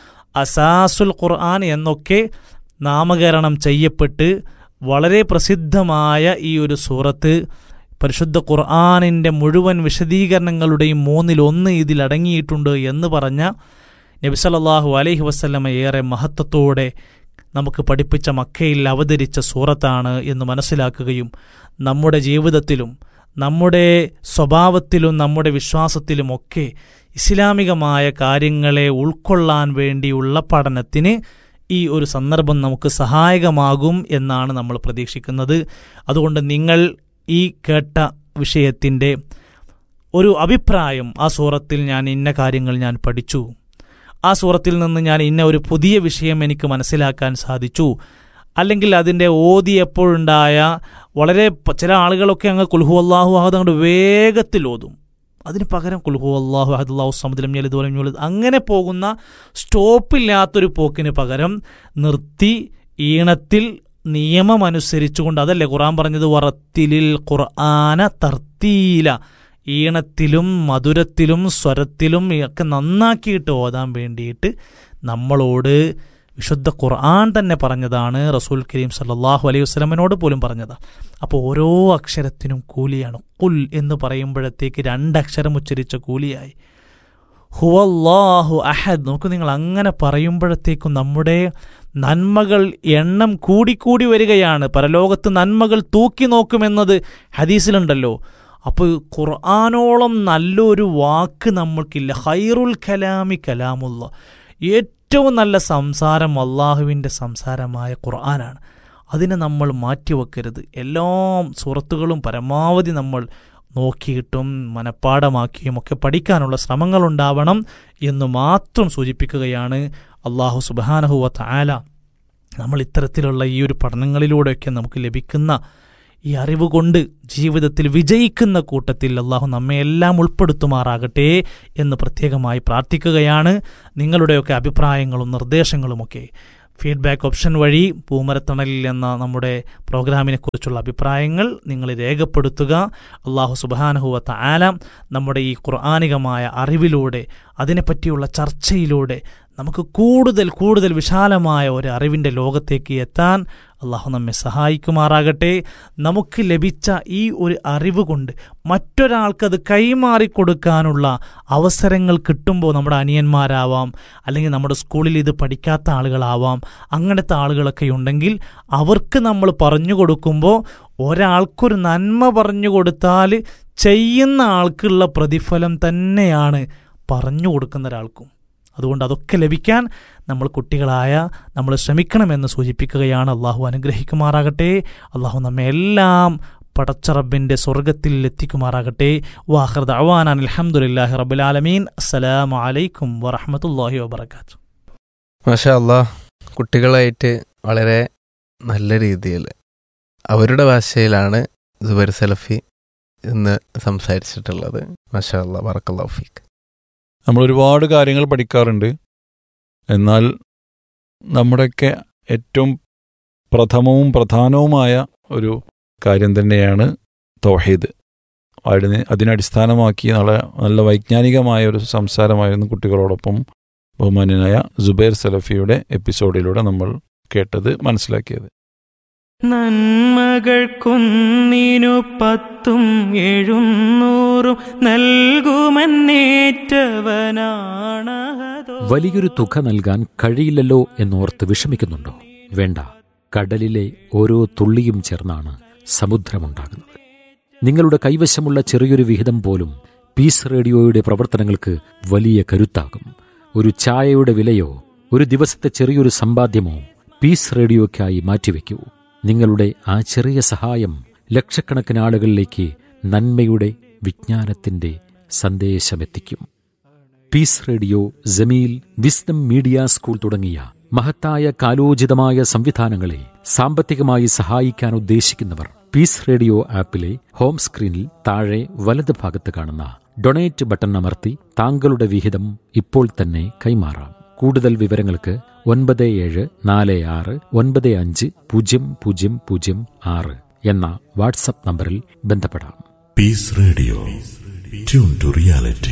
അസാസുൽ ഖുർആൻ എന്നൊക്കെ നാമകരണം ചെയ്യപ്പെട്ട് വളരെ പ്രസിദ്ധമായ ഈ ഒരു സൂറത്ത് പരിശുദ്ധ ഖുർആാനിൻ്റെ മുഴുവൻ വിശദീകരണങ്ങളുടെയും മൂന്നിലൊന്ന് ഇതിലടങ്ങിയിട്ടുണ്ട് എന്ന് പറഞ്ഞ നബിസലല്ലാഹു അലൈഹി വസ്ല്ലമ ഏറെ മഹത്വത്തോടെ നമുക്ക് പഠിപ്പിച്ച മക്കയിൽ അവതരിച്ച സൂറത്താണ് എന്ന് മനസ്സിലാക്കുകയും നമ്മുടെ ജീവിതത്തിലും നമ്മുടെ സ്വഭാവത്തിലും നമ്മുടെ വിശ്വാസത്തിലുമൊക്കെ ഇസ്ലാമികമായ കാര്യങ്ങളെ ഉൾക്കൊള്ളാൻ വേണ്ടിയുള്ള പഠനത്തിന് ഈ ഒരു സന്ദർഭം നമുക്ക് സഹായകമാകും എന്നാണ് നമ്മൾ പ്രതീക്ഷിക്കുന്നത് അതുകൊണ്ട് നിങ്ങൾ ഈ കേട്ട വിഷയത്തിൻ്റെ ഒരു അഭിപ്രായം ആ സൂറത്തിൽ ഞാൻ ഇന്ന കാര്യങ്ങൾ ഞാൻ പഠിച്ചു ആ സൂറത്തിൽ നിന്ന് ഞാൻ ഇന്ന ഒരു പുതിയ വിഷയം എനിക്ക് മനസ്സിലാക്കാൻ സാധിച്ചു അല്ലെങ്കിൽ അതിൻ്റെ ഓതിയപ്പോഴുണ്ടായ വളരെ ചില ആളുകളൊക്കെ അങ്ങ് കുൽഹു അള്ളാഹു അഹദ് അങ്ങോട്ട് വേഗത്തിൽ ഓതും അതിന് പകരം കുൽഹു അള്ളാഹു അഹദുല്ലാഹു സമദിലും ഞലിദോലം ഞൊലിദ് അങ്ങനെ പോകുന്ന സ്റ്റോപ്പില്ലാത്തൊരു പോക്കിന് പകരം നിർത്തി ഈണത്തിൽ നിയമമനുസരിച്ചുകൊണ്ട് അതല്ലേ ഖുറാൻ പറഞ്ഞത് വറത്തിലിൽ ഖുർആന തർത്തീല ഈണത്തിലും മധുരത്തിലും സ്വരത്തിലും ഒക്കെ നന്നാക്കിയിട്ട് ഓതാൻ വേണ്ടിയിട്ട് നമ്മളോട് വിശുദ്ധ ഖുർആൻ തന്നെ പറഞ്ഞതാണ് റസൂൽ കരീം സല്ലാഹു അലൈഹി വസ്ലമിനോട് പോലും പറഞ്ഞതാണ് അപ്പോൾ ഓരോ അക്ഷരത്തിനും കൂലിയാണ് കുൽ എന്ന് പറയുമ്പോഴത്തേക്ക് രണ്ടക്ഷരം ഉച്ചരിച്ച കൂലിയായി ഹുവല്ലാഹു അഹദ് നോക്കൂ നിങ്ങൾ അങ്ങനെ പറയുമ്പോഴത്തേക്കും നമ്മുടെ നന്മകൾ എണ്ണം കൂടിക്കൂടി വരികയാണ് പരലോകത്ത് നന്മകൾ തൂക്കി നോക്കുമെന്നത് ഹദീസിലുണ്ടല്ലോ അപ്പോൾ ഖുർആാനോളം നല്ലൊരു വാക്ക് നമ്മൾക്കില്ല ഹൈറുൽ കലാമി കലാമുള്ള ഏറ്റവും നല്ല സംസാരം അള്ളാഹുവിൻ്റെ സംസാരമായ ഖുർആനാണ് അതിനെ നമ്മൾ മാറ്റിവെക്കരുത് എല്ലാ സുറത്തുകളും പരമാവധി നമ്മൾ നോക്കിയിട്ടും മനഃപ്പാടമാക്കിയും ഒക്കെ പഠിക്കാനുള്ള ശ്രമങ്ങളുണ്ടാവണം എന്ന് മാത്രം സൂചിപ്പിക്കുകയാണ് അള്ളാഹു സുബാനഹുവ താല നമ്മൾ ഇത്തരത്തിലുള്ള ഈ ഒരു പഠനങ്ങളിലൂടെയൊക്കെ നമുക്ക് ലഭിക്കുന്ന ഈ അറിവ് കൊണ്ട് ജീവിതത്തിൽ വിജയിക്കുന്ന കൂട്ടത്തിൽ അള്ളാഹു നമ്മെ എല്ലാം ഉൾപ്പെടുത്തുമാറാകട്ടെ എന്ന് പ്രത്യേകമായി പ്രാർത്ഥിക്കുകയാണ് നിങ്ങളുടെയൊക്കെ അഭിപ്രായങ്ങളും നിർദ്ദേശങ്ങളുമൊക്കെ ഫീഡ്ബാക്ക് ഓപ്ഷൻ വഴി പൂമരത്തണലിൽ എന്ന നമ്മുടെ പ്രോഗ്രാമിനെ കുറിച്ചുള്ള അഭിപ്രായങ്ങൾ നിങ്ങൾ രേഖപ്പെടുത്തുക അള്ളാഹു സുബാനഹുവത്ത ആല നമ്മുടെ ഈ ഖുർആാനികമായ അറിവിലൂടെ അതിനെപ്പറ്റിയുള്ള ചർച്ചയിലൂടെ നമുക്ക് കൂടുതൽ കൂടുതൽ വിശാലമായ ഒരു അറിവിൻ്റെ ലോകത്തേക്ക് എത്താൻ അള്ളാഹു നമ്മെ സഹായിക്കുമാറാകട്ടെ നമുക്ക് ലഭിച്ച ഈ ഒരു അറിവ് കൊണ്ട് മറ്റൊരാൾക്കത് കൈമാറി കൊടുക്കാനുള്ള അവസരങ്ങൾ കിട്ടുമ്പോൾ നമ്മുടെ അനിയന്മാരാവാം അല്ലെങ്കിൽ നമ്മുടെ സ്കൂളിൽ ഇത് പഠിക്കാത്ത ആളുകളാവാം അങ്ങനത്തെ ആളുകളൊക്കെ ഉണ്ടെങ്കിൽ അവർക്ക് നമ്മൾ പറഞ്ഞു കൊടുക്കുമ്പോൾ ഒരാൾക്കൊരു നന്മ പറഞ്ഞു കൊടുത്താൽ ചെയ്യുന്ന ആൾക്കുള്ള പ്രതിഫലം തന്നെയാണ് പറഞ്ഞു കൊടുക്കുന്ന ഒരാൾക്കും അതുകൊണ്ട് അതൊക്കെ ലഭിക്കാൻ നമ്മൾ കുട്ടികളായ നമ്മൾ ശ്രമിക്കണമെന്ന് സൂചിപ്പിക്കുകയാണ് അള്ളാഹു അനുഗ്രഹിക്കുമാറാകട്ടെ അള്ളാഹു നമ്മെ എല്ലാം പടച്ചറബിൻ്റെ സ്വർഗത്തിൽ എത്തിക്കുമാറാകട്ടെ വാഹൃദ് അവാനാൻ അലഹമുല്ലാഹി റബുലാലമീൻ അസ്സലാമു അലൈക്കും വറഹമത്തല്ലാഹി വബർക്കാത്തു മാഷാ അല്ലാ കുട്ടികളായിട്ട് വളരെ നല്ല രീതിയിൽ അവരുടെ ഭാഷയിലാണ് ജുബൈർ സലഫി ഇന്ന് സംസാരിച്ചിട്ടുള്ളത് മാഷാ അല്ലാ ബറക്കല്ലാഹു ഫീക്ക് നമ്മൾ ഒരുപാട് കാര്യങ്ങൾ പഠിക്കാറുണ്ട് എന്നാൽ നമ്മുടെയൊക്കെ ഏറ്റവും പ്രഥമവും പ്രധാനവുമായ ഒരു കാര്യം തന്നെയാണ് തൗഹീദ് അതിന് അതിനടിസ്ഥാനമാക്കി നല്ല നല്ല വൈജ്ഞാനികമായ ഒരു സംസാരമായിരുന്നു കുട്ടികളോടൊപ്പം ബഹുമാന്യനായ ജുബൈർ സലഫിയുടെ എപ്പിസോഡിലൂടെ നമ്മൾ കേട്ടത് മനസ്സിലാക്കിയത് നന്മകൾക്കൊന്നിനു പത്തും എഴുന്നൂറും നൽകുമെന്നേറ്റവനാണഹതോ വലിയൊരു തുക നൽകാൻ കഴിയില്ലല്ലോ എന്നോർത്ത് വിഷമിക്കുന്നുണ്ടോ വേണ്ട കടലിലെ ഓരോ തുള്ളിയും ചേർന്നാണ് സമുദ്രമുണ്ടാകുന്നത് നിങ്ങളുടെ കൈവശമുള്ള ചെറിയൊരു വിഹിതം പോലും പീസ് റേഡിയോയുടെ പ്രവർത്തനങ്ങൾക്ക് വലിയ കരുത്താകും ഒരു ചായയുടെ വിലയോ ഒരു ദിവസത്തെ ചെറിയൊരു സമ്പാദ്യമോ പീസ് റേഡിയോയ്ക്കായി മാറ്റിവെക്കൂ നിങ്ങളുടെ ആ ചെറിയ സഹായം ലക്ഷക്കണക്കിന് ആളുകളിലേക്ക് നന്മയുടെ വിജ്ഞാനത്തിന്റെ സന്ദേശമെത്തിക്കും Peace Radio Jameel Wisdom Media school തുടങ്ങിയ മഹത്തായ കാലോചിതമായ സംവിധാനങ്ങളെ സാമ്പത്തികമായി സഹായിക്കാൻ ഉദ്ദേശിക്കുന്നവർ പീസ് റേഡിയോ ആപ്പിലെ ഹോം സ്ക്രീനിൽ താഴെ വലത് ഭാഗത്ത് കാണുന്ന ഡൊണേറ്റ് ബട്ടൺ അമർത്തി താങ്കളുടെ വിഹിതം ഇപ്പോൾ തന്നെ കൈമാറാം കൂടുതൽ വിവരങ്ങൾക്ക് ഒൻപത് ഏഴ് നാല് ആറ് ഒൻപത് അഞ്ച് പൂജ്യം പൂജ്യം പൂജ്യം ആറ് എന്ന വാട്സപ്പ് നമ്പറിൽ ബന്ധപ്പെടാം Peace Radio. Tune to reality.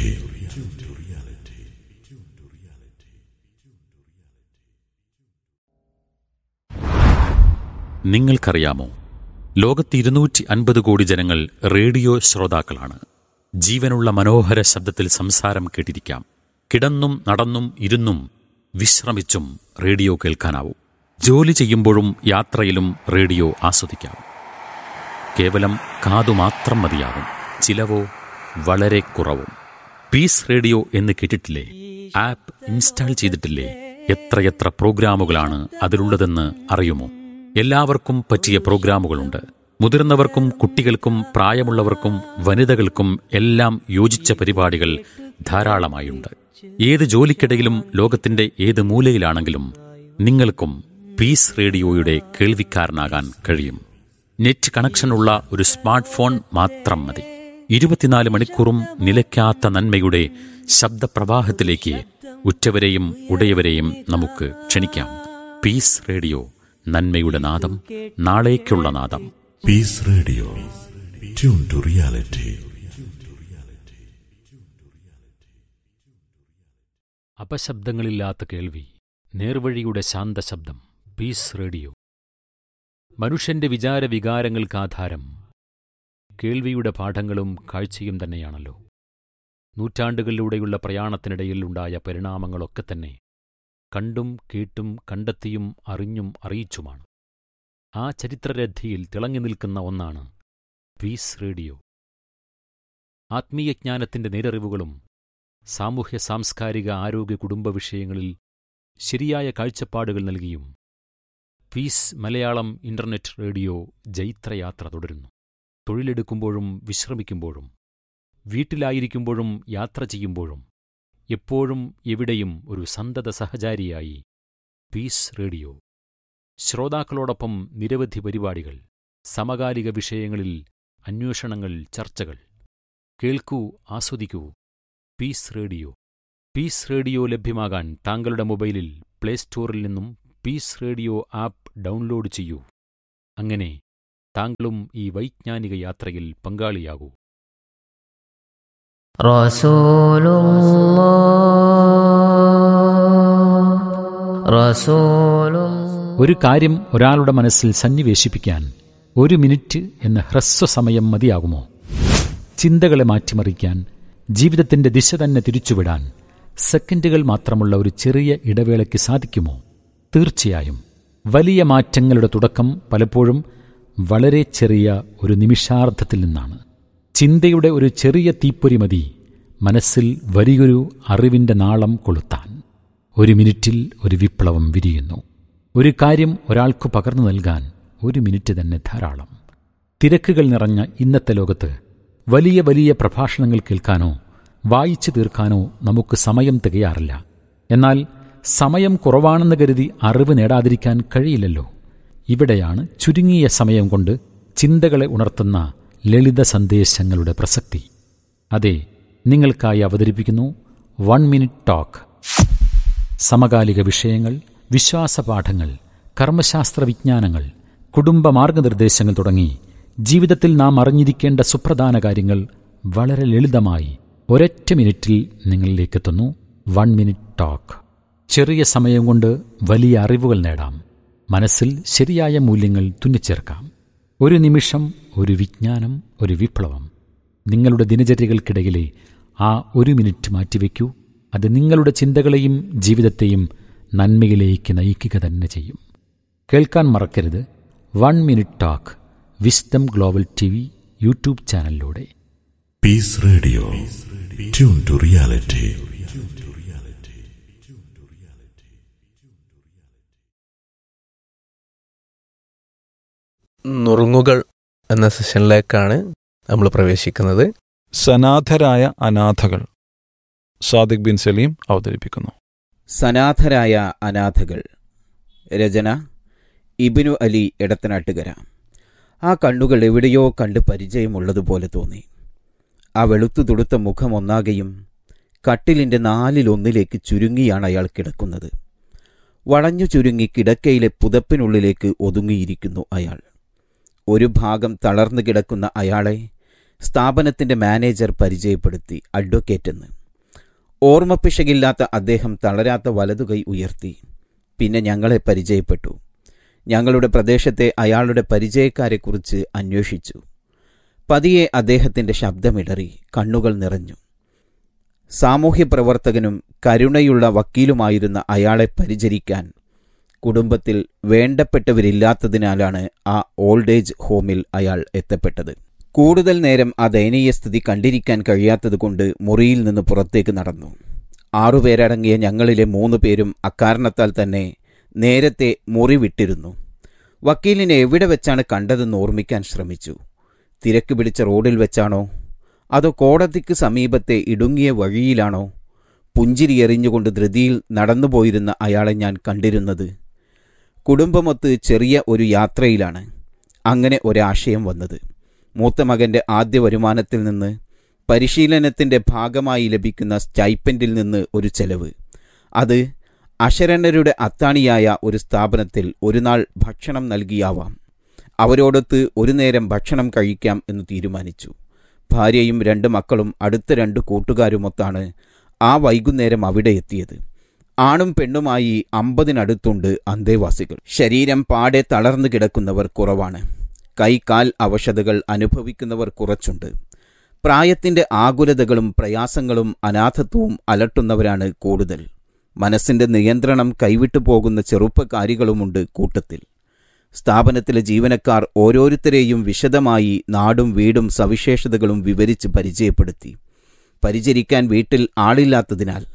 നിങ്ങൾക്കറിയാമോ ലോകത്ത് ഇരുന്നൂറ്റി അൻപത് കോടി ജനങ്ങൾ റേഡിയോ ശ്രോതാക്കളാണ് ജീവനുള്ള മനോഹര ശബ്ദത്തിൽ സംസാരം കേട്ടിരിക്കാം കിടന്നും നടന്നും ഇരുന്നും വിശ്രമിച്ചും റേഡിയോ കേൾക്കാനാവും ജോലി ചെയ്യുമ്പോഴും യാത്രയിലും റേഡിയോ ആസ്വദിക്കാം കേവലം കാതു മാത്രം മതിയാകും ചിലവോ വളരെ കുറവും പീസ് റേഡിയോ എന്ന് കേട്ടിട്ടില്ലേ ആപ്പ് ഇൻസ്റ്റാൾ ചെയ്തിട്ടില്ലേ എത്രയെത്ര പ്രോഗ്രാമുകളാണ് അതിലുള്ളതെന്ന് അറിയുമോ എല്ലാവർക്കും പറ്റിയ പ്രോഗ്രാമുകളുണ്ട് മുതിർന്നവർക്കും കുട്ടികൾക്കും പ്രായമുള്ളവർക്കും വനിതകൾക്കും എല്ലാം യോജിച്ച പരിപാടികൾ ധാരാളമായുണ്ട് ഏത് ജോലിക്കിടയിലും ലോകത്തിന്റെ ഏത് മൂലയിലാണെങ്കിലും നിങ്ങൾക്കും പീസ് റേഡിയോയുടെ കേൾവിക്കാരനാകാൻ കഴിയും നെറ്റ് കണക്ഷനുള്ള ഒരു സ്മാർട്ട് ഫോൺ മാത്രം മതി ഇരുപത്തിനാല് മണിക്കൂറും നിലയ്ക്കാത്ത നന്മയുടെ ശബ്ദപ്രവാഹത്തിലേക്ക് ഉറ്റവരെയും ഉടയവരെയും നമുക്ക് ക്ഷണിക്കാം പീസ് റേഡിയോ നന്മയുടെ നാദം നാളേക്കുള്ള നാദം Peace Radio. Tune to reality. അപശബ്ദങ്ങളില്ലാത്ത കേൾവി നേർവഴിയുടെ ശാന്തശബ്ദം പീസ് റേഡിയോ മനുഷ്യന്റെ വിചാര വികാരങ്ങൾക്ക് ആധാരം കേൾവിയുടെ പാഠങ്ങളും കാഴ്ചയും തന്നെയാണല്ലോ നൂറ്റാണ്ടുകളിലൂടെയുള്ള പ്രയാണത്തിനിടയിൽ ഉണ്ടായ പരിണാമങ്ങളൊക്കെ തന്നെ കണ്ടും കേട്ടും കണ്ടെത്തിയും അറിഞ്ഞും അറിയിച്ചുമാണ് ആ ചരിത്രരഥിയിൽ തിളങ്ങി നിൽക്കുന്ന ഒന്നാണ് പീസ് റേഡിയോ ആത്മീയജ്ഞാനത്തിന്റെ നേരറിവുകളും സാമൂഹ്യ സാംസ്കാരിക ആരോഗ്യ കുടുംബ വിഷയങ്ങളിൽ ശരിയായ കാഴ്ചപ്പാടുകൾ നൽകിയും പീസ് മലയാളം ഇന്റർനെറ്റ് റേഡിയോ ജൈത്രയാത്ര തുടരുന്നു തൊഴിലെടുക്കുമ്പോഴും വിശ്രമിക്കുമ്പോഴും വീട്ടിലായിരിക്കുമ്പോഴും യാത്ര ചെയ്യുമ്പോഴും എപ്പോഴും എവിടെയും ഒരു സന്തത സഹചാരിയായി പീസ് റേഡിയോ ശ്രോതാക്കളോടൊപ്പം നിരവധി പരിപാടികൾ സമകാലിക വിഷയങ്ങളിൽ അന്വേഷണങ്ങൾ ചർച്ചകൾ കേൾക്കൂ ആസ്വദിക്കൂ പീസ് റേഡിയോ പീസ് റേഡിയോ ലഭ്യമാകാൻ താങ്കളുടെ മൊബൈലിൽ പ്ലേ സ്റ്റോറിൽ നിന്നും പീസ് റേഡിയോ ആപ്പ് ഡൗൺലോഡ് ചെയ്യൂ അങ്ങനെ താങ്കളും ഈ വൈജ്ഞാനിക യാത്രയിൽ പങ്കാളിയാകൂ رسول الله رسول ഒരു കാര്യം ഒരാളുടെ മനസ്സിൽ സന്നിവേശിപ്പിക്കാൻ ഒരു മിനിറ്റ് എന്ന ഹ്രസ്വസമയം മതിയാകുമോ ചിന്തകളെ മാറ്റിമറിക്കാൻ ജീവിതത്തിന്റെ ദിശ തന്നെ തിരിച്ചുവിടാൻ സെക്കൻഡുകൾ മാത്രമുള്ള ഒരു ചെറിയ ഇടവേളയ്ക്ക് സാധിക്കുമോ തീർച്ചയായും വലിയ മാറ്റങ്ങളുടെ തുടക്കം പലപ്പോഴും വളരെ ചെറിയ ഒരു നിമിഷാർദ്ധത്തിൽ നിന്നാണ് ചിന്തയുടെ ഒരു ചെറിയ തീപ്പൊരി മതി മനസ്സിൽ വലിയൊരു അറിവിന്റെ നാളം കൊളുത്താൻ ഒരു മിനിറ്റിൽ ഒരു വിപ്ലവം വിരിയുന്നു ഒരു കാര്യം ഒരാൾക്ക് പകർന്നു നൽകാൻ ഒരു മിനിറ്റ് തന്നെ ധാരാളം തിരക്കുകൾ നിറഞ്ഞ ഇന്നത്തെ ലോകത്ത് വലിയ വലിയ പ്രഭാഷണങ്ങൾ കേൾക്കാനോ വായിച്ചു തീർക്കാനോ നമുക്ക് സമയം തികയാറില്ല എന്നാൽ സമയം കുറവാണെന്ന് കരുതി അറിവ് നേടാതിരിക്കാൻ കഴിയില്ലല്ലോ ഇവിടെയാണ് ചുരുങ്ങിയ സമയം കൊണ്ട് ചിന്തകളെ ഉണർത്തുന്ന ലളിത സന്ദേശങ്ങളുടെ പ്രസക്തി അതെ നിങ്ങൾക്കായി അവതരിപ്പിക്കുന്നു വൺ മിനിറ്റ് ടോക്ക് സമകാലിക വിഷയങ്ങൾ വിശ്വാസപാഠങ്ങൾ കർമ്മശാസ്ത്ര വിജ്ഞാനങ്ങൾ കുടുംബ മാർഗനിർദ്ദേശങ്ങൾ തുടങ്ങി ജീവിതത്തിൽ നാം അറിഞ്ഞിരിക്കേണ്ട സുപ്രധാന കാര്യങ്ങൾ വളരെ ലളിതമായി ഒരൊറ്റ മിനിറ്റിൽ നിങ്ങളിലേക്കെത്തുന്നു വൺ മിനിറ്റ് ടോക്ക് ചെറിയ സമയം കൊണ്ട് വലിയ അറിവുകൾ നേടാം മനസ്സിൽ ശരിയായ മൂല്യങ്ങൾ തുന്നിച്ചേർക്കാം ഒരു നിമിഷം ഒരു വിജ്ഞാനം ഒരു വിപ്ലവം നിങ്ങളുടെ ദിനചര്യകൾക്കിടയിലെ ആ ഒരു മിനിറ്റ് മാറ്റിവെക്കൂ അത് നിങ്ങളുടെ ചിന്തകളെയും ജീവിതത്തെയും നന്മയിലേക്ക് നയിക്കുക തന്നെ ചെയ്യും കേൾക്കാൻ മറക്കരുത് one minute talk Wisdom Global T V YouTube ചാനലിലൂടെ Peace Radio. Tune to reality. നുറുങ്ങുകൾ എന്ന സെഷനിലേക്കാണ് നമ്മൾ പ്രവേശിക്കുന്നത് സനാഥരായ അനാഥകൾ സാദിഖ് ബിൻ സലീം അവതരിപ്പിക്കുന്നു സനാഥരായ അനാഥകൾ രചന ഇബിനു അലി എടത്തനാട്ടുകര ആ കണ്ണുകൾ എവിടെയോ കണ്ട് പരിചയമുള്ളതുപോലെ തോന്നി ആ വെളുത്തു തുടുത്ത മുഖം ഒന്നാകെയും കട്ടിലിൻ്റെ നാലിലൊന്നിലേക്ക് ചുരുങ്ങിയാണ് അയാൾ കിടക്കുന്നത് വളഞ്ഞു ചുരുങ്ങി കിടക്കയിലെ പുതപ്പിനുള്ളിലേക്ക് ഒതുങ്ങിയിരിക്കുന്നു അയാൾ ഒരു ഭാഗം തളർന്നു കിടക്കുന്ന അയാളെ സ്ഥാപനത്തിന്റെ മാനേജർ പരിചയപ്പെടുത്തി അഡ്വക്കേറ്റെന്ന് ഓർമ്മപ്പിശകില്ലാത്ത അദ്ദേഹം തളരാത്ത വലതുകൈ ഉയർത്തി പിന്നെ ഞങ്ങളെ പരിചയപ്പെട്ടു ഞങ്ങളുടെ പ്രദേശത്തെ അയാളുടെ പരിചയക്കാരെക്കുറിച്ച് അന്വേഷിച്ചു പതിയെ അദ്ദേഹത്തിന്റെ ശബ്ദമിടറി കണ്ണുകൾ നിറഞ്ഞു സാമൂഹ്യ പ്രവർത്തകനും കരുണയുള്ള വക്കീലുമായിരുന്ന അയാളെ പരിചരിക്കാൻ കുടുംബത്തിൽ വേണ്ടപ്പെട്ടവരില്ലാത്തതിനാലാണ് ആ ഓൾഡ് ഏജ് ഹോമിൽ അയാൾ എത്തപ്പെട്ടത് കൂടുതൽ നേരം ആ ദയനീയ സ്ഥിതി കണ്ടിരിക്കാൻ കഴിയാത്തതുകൊണ്ട് മുറിയിൽ നിന്ന് പുറത്തേക്ക് നടന്നു ആറുപേരടങ്ങിയ ഞങ്ങളിലെ മൂന്ന് പേരും അക്കാരണത്താൽ തന്നെ നേരത്തെ മുറി വിട്ടിരുന്നു വക്കീലിനെ എവിടെ വെച്ചാണ് കണ്ടതെന്ന് ഓർമ്മിക്കാൻ ശ്രമിച്ചു തിരക്ക് പിടിച്ച റോഡിൽ വെച്ചാണോ അതോ കോടതിക്ക് സമീപത്തെ ഇടുങ്ങിയ വഴിയിലാണോ പുഞ്ചിരി എറിഞ്ഞുകൊണ്ട് ധൃതിയിൽ നടന്നുപോയിരുന്ന അയാളെ ഞാൻ കണ്ടിരുന്നത് കുടുംബമൊത്ത് ചെറിയ ഒരു യാത്രയിലാണ് അങ്ങനെ ഒരാശയം വന്നത് മൂത്ത മകന്റെ ആദ്യ വരുമാനത്തിൽ നിന്ന് പരിശീലനത്തിന്റെ ഭാഗമായി ലഭിക്കുന്ന സ്റ്റൈപ്പൻഡിൽ നിന്ന് ഒരു ചെലവ് അത് അശരണരുടെ അത്താണിയായ ഒരു സ്ഥാപനത്തിൽ ഒരു നാൾ ഭക്ഷണം നൽകിയാവാം അവരോടൊത്ത് ഒരു നേരം ഭക്ഷണം കഴിക്കാം എന്ന് തീരുമാനിച്ചു ഭാര്യയും രണ്ട് മക്കളും അടുത്ത രണ്ട് കൂട്ടുകാരുമൊത്താണ് ആ വൈകുന്നേരം അവിടെ എത്തിയത് ആണും പെണ്ണുമായി അമ്പതിനടുത്തുണ്ട് അന്തേവാസികൾ ശരീരം പാടെ തളർന്നു കിടക്കുന്നവർ കുറവാണ് കൈകാൽ അവശതകൾ അനുഭവിക്കുന്നവർ കുറച്ചുണ്ട് പ്രായത്തിന്റെ ആകുലതകളും പ്രയാസങ്ങളും അനാഥത്വവും അലട്ടുന്നവരാണ് കൂടുതൽ മനസ്സിന്റെ നിയന്ത്രണം കൈവിട്ടു പോകുന്ന ചെറുപ്പക്കാരികളുമുണ്ട് കൂട്ടത്തിൽ സ്ഥാപനത്തിലെ ജീവനക്കാർ ഓരോരുത്തരെയും വിശദമായി നാടും വീടും സവിശേഷതകളും വിവരിച്ച് പരിചയപ്പെടുത്തി പരിചരിക്കാൻ വീട്ടിൽ ആളില്ലാത്തതിനാൽ